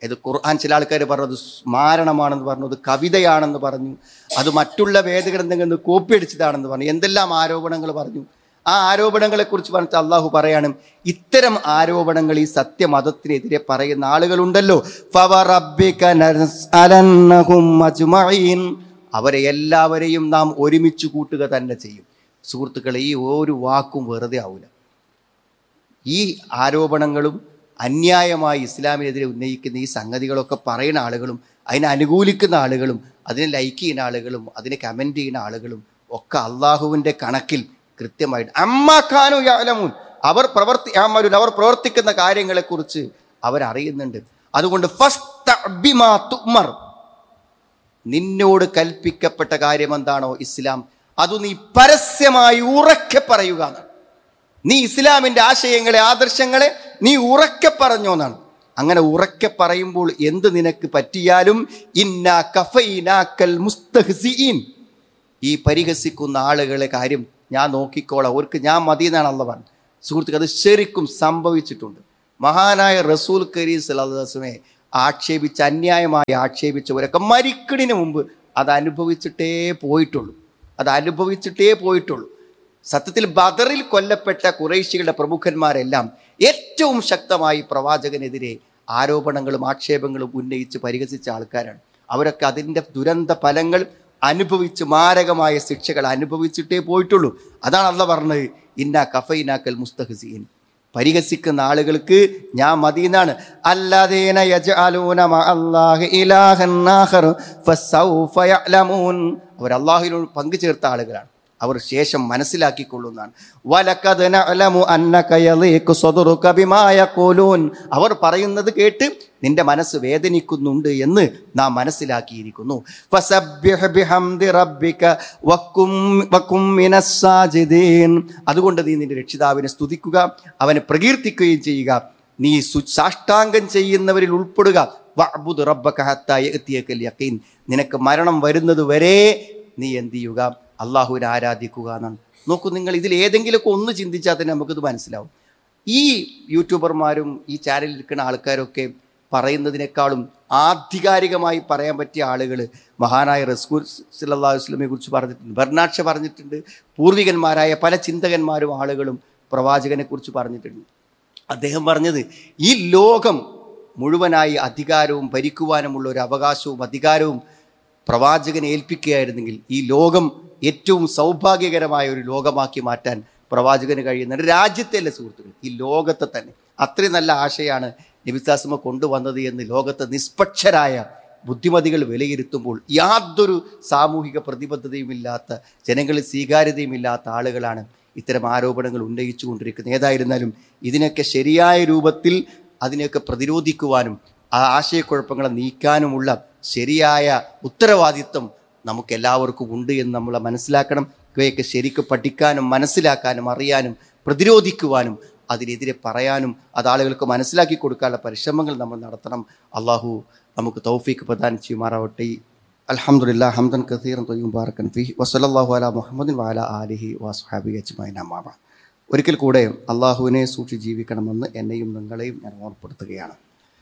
ഇത് ഖുർആൻ ചില ആൾക്കാർ പറഞ്ഞത് സ്മാരണമാണെന്ന് പറഞ്ഞു അത് കവിതയാണെന്ന് പറഞ്ഞു അത് മറ്റുള്ള വേദഗ്രന്ഥങ്ങളിൽ നിന്ന് കോപ്പി അടിച്ചതാണെന്ന് പറഞ്ഞു എന്തെല്ലാം ആരോപണങ്ങൾ പറഞ്ഞു ആ ആരോപണങ്ങളെക്കുറിച്ച് പറഞ്ഞിട്ട് അള്ളാഹു പറയാണ് ഇത്തരം ആരോപണങ്ങൾ ഈ സത്യമതത്തിനെതിരെ പറയുന്ന ആളുകളുണ്ടല്ലോ ഫവറബ്ബിക നസ്അലന്നഹും അജ്മഈൻ. അവരെ എല്ലാവരെയും നാം ഒരുമിച്ച് കൂട്ടുക തന്നെ ചെയ്യും സുഹൃത്തുക്കളെ ഈ ഒരു വാക്കും വെറുതെ ആവില്ല ഈ ആരോപണങ്ങളും അന്യായമായി ഇസ്ലാമിനെതിരെ ഉന്നയിക്കുന്ന ഈ സംഗതികളൊക്കെ പറയുന്ന ആളുകളും അതിനെ അനുകൂലിക്കുന്ന ആളുകളും അതിനെ ലൈക്ക് ചെയ്യുന്ന ആളുകളും അതിനെ കമൻറ്റ് ചെയ്യുന്ന ആളുകളും ഒക്കെ അള്ളാഹുവിൻ്റെ കണക്കിൽ കൃത്യമായിട്ട് അമ്മാഖാനു യാലമൂൻ അവർ പ്രവർത്തി അമലുൻ അവർ പ്രവർത്തിക്കുന്ന കാര്യങ്ങളെക്കുറിച്ച് അവരറിയുന്നുണ്ട് അതുകൊണ്ട് ഫസ്ത ബിമാ തുമർ നിന്നോട് കൽപ്പിക്കപ്പെട്ട കാര്യം എന്താണോ ഇസ്ലാം അത് നീ പരസ്യമായി ഉറക്കെ പറയുക എന്നാണ് നീ ഇസ്ലാമിന്റെ ആശയങ്ങളെ ആദർശങ്ങളെ നീ ഉറക്കെ പറഞ്ഞോ എന്നാണ് അങ്ങനെ ഉറക്കെ പറയുമ്പോൾ എന്ത് നിനക്ക് പറ്റിയാലും ഇന്നാ കഫൈനാക്കൽ മുസ്തഹ്സിഈൻ ഈ പരിഹസിക്കുന്ന ആളുകളെ കാര്യം ഞാൻ നോക്കിക്കോളാം അവർക്ക് ഞാൻ മതി എന്നാണ് അല്ല പറഞ്ഞത് സുഹൃത്തുക്കൾ അത് ശരിക്കും സംഭവിച്ചിട്ടുണ്ട് മഹാനായ റസൂൽ കരീം സലാസ്മെ ആക്ഷേപിച്ച് അന്യായമായി ആക്ഷേപിച്ചവരൊക്കെ മരിക്കണിന് മുമ്പ് അത് അനുഭവിച്ചിട്ടേ പോയിട്ടുള്ളൂ അത് അനുഭവിച്ചിട്ടേ പോയിട്ടുള്ളൂ സത്യത്തിൽ ബദറിൽ കൊല്ലപ്പെട്ട കുറേശികളുടെ പ്രമുഖന്മാരെല്ലാം ഏറ്റവും ശക്തമായി പ്രവാചകനെതിരെ ആരോപണങ്ങളും ആക്ഷേപങ്ങളും ഉന്നയിച്ച് പരിഹസിച്ച ആൾക്കാരാണ് അവരൊക്കെ അതിൻ്റെ ദുരന്ത ഫലങ്ങൾ അനുഭവിച്ച് മാരകമായ ശിക്ഷകൾ അനുഭവിച്ചിട്ടേ പോയിട്ടുള്ളൂ അതാണ് അല്ല പറഞ്ഞത് ഇന്ന കഫൈനാക്കൽ മുസ്തഹസീൻ പരിഹസിക്കുന്ന ആളുകൾക്ക് ഞാൻ മതിയെന്നാണ് അല്ലാതേന യജ്അലൂന മഅല്ലാഹി ഇലാഹൻ ആഖർ ഫസൗഫ യഅലമൂൻ അവർ അള്ളാഹുവിനോട് പങ്കു ചേർത്ത ആളുകളാണ് അവർ ശേഷം മനസ്സിലാക്കിക്കൊള്ളുന്നതാണ് വലക്കത് നഅലമു അന്നക യളീഖു സദറുക ബിമാ യഖൂലൂൻ അവർ പറയുന്നത് കേട്ട് നിന്റെ മനസ്സ് വേദനിക്കുന്നുണ്ട് എന്ന് നാം മനസ്സിലാക്കിയിരിക്കുന്നു ഫസബ്ബിഹ് ബിഹംദി റബ്ബിക വക്കും വക്കും മിനസ് സാജിദീൻ അതുകൊണ്ട് നീ നിന്റെ രക്ഷിതാവിനെ സ്തുതിക്കുക അവനെ പ്രകീർത്തിക്കുകയും ചെയ്യുക നീ സു- സാഷ്ടാംഗം ചെയ്യുന്നവരിൽ ഉൾപ്പെടുക വഅ്ബുദ് റബ്ബക ഹത്താ യഅ്തിയകൽ യഖീൻ നിനക്ക് മരണം വരുന്നത് വരെ നീ എന്ത് ചെയ്യുക അള്ളാഹുവിനെ ആരാധിക്കുക എന്നാണ് നോക്കൂ നിങ്ങൾ ഇതിൽ ഏതെങ്കിലുമൊക്കെ ഒന്ന് ചിന്തിച്ചാൽ തന്നെ നമുക്കിത് മനസ്സിലാവും ഈ യൂട്യൂബർമാരും ഈ ചാനലിൽ ഇരിക്കുന്ന ആൾക്കാരൊക്കെ പറയുന്നതിനേക്കാളും ആധികാരികമായി പറയാൻ പറ്റിയ ആളുകൾ മഹാനായ റസ്കൂൽ സല്ലാ വസ്ലമെ കുറിച്ച് പറഞ്ഞിട്ടുണ്ട് ബർണാക്ഷ പറഞ്ഞിട്ടുണ്ട് പൂർവികന്മാരായ പല ചിന്തകന്മാരും ആളുകളും പ്രവാചകനെ കുറിച്ച് പറഞ്ഞിട്ടുണ്ട് അദ്ദേഹം പറഞ്ഞത് ഈ ലോകം മുഴുവനായി അധികാരവും ഭരിക്കുവാനുമുള്ള ഒരു അവകാശവും അധികാരവും പ്രവാചകനെ ഏൽപ്പിക്കുകയായിരുന്നെങ്കിൽ ഈ ലോകം ഏറ്റവും സൗഭാഗ്യകരമായ ഒരു ലോകമാക്കി മാറ്റാൻ പ്രവാചകന് കഴിയുന്നുണ്ട് രാജ്യത്തെ സുഹൃത്തുക്കൾ ഈ ലോകത്തെ തന്നെ അത്രയും നല്ല ആശയാണ് നബിസാസമ കൊണ്ടുവന്നത് എന്ന് ലോകത്തെ നിഷ്പക്ഷരായ ബുദ്ധിമതികൾ വിലയിരുത്തുമ്പോൾ യാതൊരു സാമൂഹിക പ്രതിബദ്ധതയുമില്ലാത്ത ജനങ്ങളിൽ സ്വീകാര്യതയുമില്ലാത്ത ആളുകളാണ് ഇത്തരം ആരോപണങ്ങൾ ഉന്നയിച്ചു കൊണ്ടിരിക്കുന്നത് ഏതായിരുന്നാലും ഇതിനൊക്കെ ശരിയായ രൂപത്തിൽ അതിനെയൊക്കെ പ്രതിരോധിക്കുവാനും ആ ആശയക്കുഴപ്പങ്ങളെ നീക്കാനുമുള്ള ശരിയായ ഉത്തരവാദിത്വം നമുക്ക് എല്ലാവർക്കും ഉണ്ട് എന്ന് നമ്മൾ മനസ്സിലാക്കണം ഇവയൊക്കെ ശരിക്കും പഠിക്കാനും മനസ്സിലാക്കാനും അറിയാനും പ്രതിരോധിക്കുവാനും അതിനെതിരെ പറയാനും അത് ആളുകൾക്ക് മനസ്സിലാക്കി കൊടുക്കാനുള്ള പരിശ്രമങ്ങൾ നമ്മൾ നടത്തണം അള്ളാഹു നമുക്ക് തൗഫീക്ക് പ്രദാനം ചെയ്യുമാറാവട്ടെ അൽഹംദുലില്ലാ ഹംദൻ കസീറൻ തൊയ്യും ബാറക്കൻ ഫി വസല്ലല്ലാഹു അലാ മുഹമ്മദിൻ വഅല ആലിഹി വസ്ഹാബി അജ്മൈൻ അമ്മാ ബഅദ്. ഒരിക്കൽ കൂടെ അള്ളാഹുവിനെ സൂക്ഷിച്ച് ജീവിക്കണമെന്ന് എന്നെയും നിങ്ങളെയും ഞാൻ ഓർപ്പെടുത്തുകയാണ്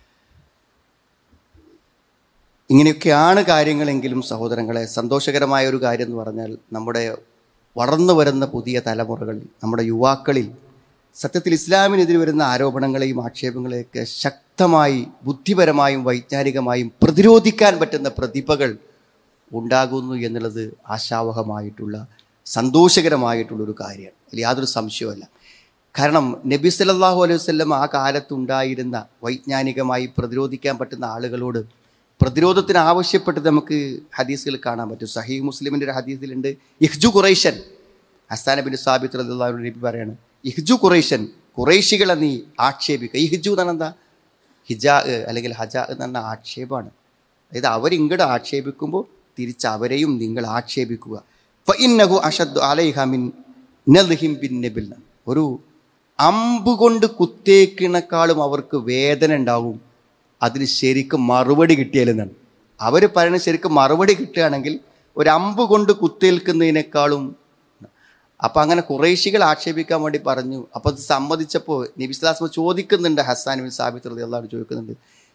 ഇങ്ങനെയൊക്കെയാണ് കാര്യങ്ങളെങ്കിലും സഹോദരങ്ങളെ സന്തോഷകരമായ ഒരു കാര്യം എന്ന് പറഞ്ഞാൽ നമ്മുടെ വളർന്നു വരുന്ന പുതിയ തലമുറകളിൽ നമ്മുടെ യുവാക്കളിൽ സത്യത്തിൽ ഇസ്ലാമിനെതിരെ വരുന്ന ആരോപണങ്ങളെയും ആക്ഷേപങ്ങളെയൊക്കെ ശക്തമായി ബുദ്ധിപരമായും വൈജ്ഞാനികമായും പ്രതിരോധിക്കാൻ പറ്റുന്ന പ്രതിഭകൾ ഉണ്ടാകുന്നു എന്നുള്ളത് ആശാവഹമായിട്ടുള്ള സന്തോഷകരമായിട്ടുള്ള ഒരു കാര്യമാണ് അതിൽ യാതൊരു സംശയവുമല്ല കാരണം നബി സല്ലല്ലാഹു അലൈഹി വസല്ലം ആ കാലത്തുണ്ടായിരുന്ന വൈജ്ഞാനികമായി പ്രതിരോധിക്കാൻ പറ്റുന്ന ആളുകളോട് പ്രതിരോധത്തിന് ആവശ്യപ്പെട്ട് നമുക്ക് ഹദീസുകൾ കാണാൻ പറ്റും സഹീ മുസ്ലിമിൻ്റെ ഒരു ഹദീസിലുണ്ട് ഇഹ്ജു ഖുറൈഷൻ ഹസ്താൻ ബിൻ സാബിത്ത് റളിയല്ലാഹു അൻഹു നബി പറയാണ് ഇഹ്ജു ഖുറൈഷൻ ഖുറൈശികളെ നീ ആക്ഷേപിക്കുക ഇഹ്ജു എന്ന് പറഞ്ഞാൽ എന്താ ഹിജാ അല്ലെങ്കിൽ ഹജാ എന്ന് പറഞ്ഞ ആക്ഷേപമാണ് അതായത് അവരിങ്ങോട്ട് ആക്ഷേപിക്കുമ്പോൾ തിരിച്ച് അവരെയും നിങ്ങൾ ആക്ഷേപിക്കുക ഫഇന്നഹു അഷദ്ദു അലൈഹ മിൻ നദ്ഹിം ബിൻ നബിൽ ഒരു അമ്പ് കൊണ്ട് കുത്തേക്കിണക്കാളും അവർക്ക് വേദന ഉണ്ടാവും അതിന് ശരിക്കും മറുപടി കിട്ടിയാലെന്നാണ് അവർ പറയുന്നത് ശരിക്കും മറുപടി കിട്ടുകയാണെങ്കിൽ ഒരു അമ്പ് കൊണ്ട് കുത്തേൽക്കുന്നതിനേക്കാളും അപ്പം അങ്ങനെ കുറേശികൾ ആക്ഷേപിക്കാൻ വേണ്ടി പറഞ്ഞു അപ്പോൾ അത് സമ്മതിച്ചപ്പോൾ നബിസ്ലാസ്മ ചോദിക്കുന്നുണ്ട് ഹസാൻ ബിൻ സാബിത്ത് റളിയല്ലാഹു അൻഹു ചോദിക്കുന്നുണ്ട്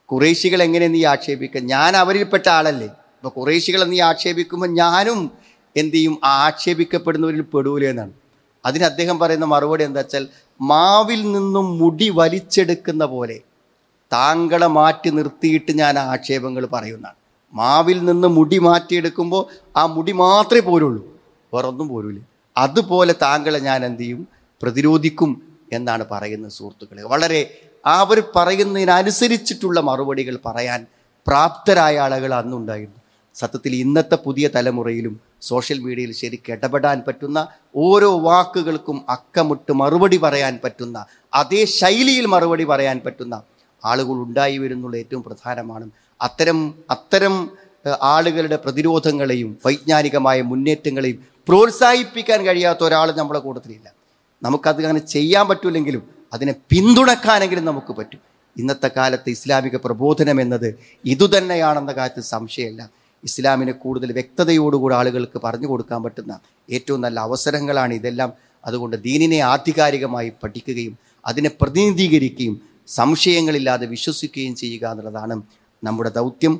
കുറേശികൾ എങ്ങനെ നീ ആക്ഷേപിക്കുക ഞാൻ അവരിൽപ്പെട്ട ആളല്ലേ അപ്പോൾ കുറേശികളെ നീ ആക്ഷേപിക്കുമ്പോൾ ഞാനും എന്ത് ചെയ്യും ആ ആക്ഷേപിക്കപ്പെടുന്നവരിൽ പെടൂലേ എന്നാണ് അതിന് അദ്ദേഹം പറയുന്ന മറുപടി എന്താ വെച്ചാൽ മാവിൽ നിന്നും മുടി വലിച്ചെടുക്കുന്ന പോലെ താങ്കളെ മാറ്റി നിർത്തിയിട്ട് ഞാൻ ആ ആക്ഷേപങ്ങൾ പറയുന്നതാണ് മാവിൽ നിന്ന് മുടി മാറ്റിയെടുക്കുമ്പോൾ ആ മുടി മാത്രമേ പോരുള്ളൂ വേറൊന്നും പോരൂല അതുപോലെ താങ്കളെ ഞാൻ എന്ത് ചെയ്യും പ്രതിരോധിക്കും എന്നാണ് പറയുന്നത് സുഹൃത്തുക്കളെ വളരെ അവർ പറയുന്നതിനനുസരിച്ചിട്ടുള്ള മറുപടികൾ പറയാൻ പ്രാപ്തരായ ആളുകൾ അന്നുണ്ടായിരുന്നു സത്യത്തിൽ ഇന്നത്തെ പുതിയ തലമുറയിലും സോഷ്യൽ മീഡിയയിൽ ശരിക്കും ഇടപെടാൻ പറ്റുന്ന ഓരോ വാക്കുകൾക്കും അക്കമിട്ട് മറുപടി പറയാൻ പറ്റുന്ന അതേ ശൈലിയിൽ മറുപടി പറയാൻ പറ്റുന്ന ആളുകൾ ഉണ്ടായി വരുന്നുള്ള ഏറ്റവും പ്രധാനമാണ് അത്തരം അത്തരം ഏഹ്, ആളുകളുടെ പ്രതിരോധങ്ങളെയും വൈജ്ഞാനികമായ മുന്നേറ്റങ്ങളെയും പ്രോത്സാഹിപ്പിക്കാൻ കഴിയാത്ത ഒരാൾ നമ്മളെ കൂട്ടത്തിലില്ല നമുക്കത് അങ്ങനെ ചെയ്യാൻ പറ്റൂലെങ്കിലും അതിനെ പിന്തുണക്കാനെങ്കിലും നമുക്ക് പറ്റും ഇന്നത്തെ കാലത്ത് ഇസ്ലാമിക പ്രബോധനം എന്നത് ഇതുതന്നെയാണെന്ന കാര്യത്തിൽ സംശയമില്ല ഇസ്ലാമിനെ കൂടുതൽ വ്യക്തതയോടുകൂടി ആളുകൾക്ക് പറഞ്ഞു കൊടുക്കാൻ പറ്റുന്ന ഏറ്റവും നല്ല അവസരങ്ങളാണ് ഇതെല്ലാം അതുകൊണ്ട് ദീനിനെ ആധികാരികമായി പഠിക്കുകയും അതിനെ പ്രതിനിധീകരിക്കുകയും സംശയങ്ങളില്ലാതെ വിശ്വസിക്കുകയും ചെയ്യുക എന്നുള്ളതാണ് നമ്മുടെ ദൗത്യം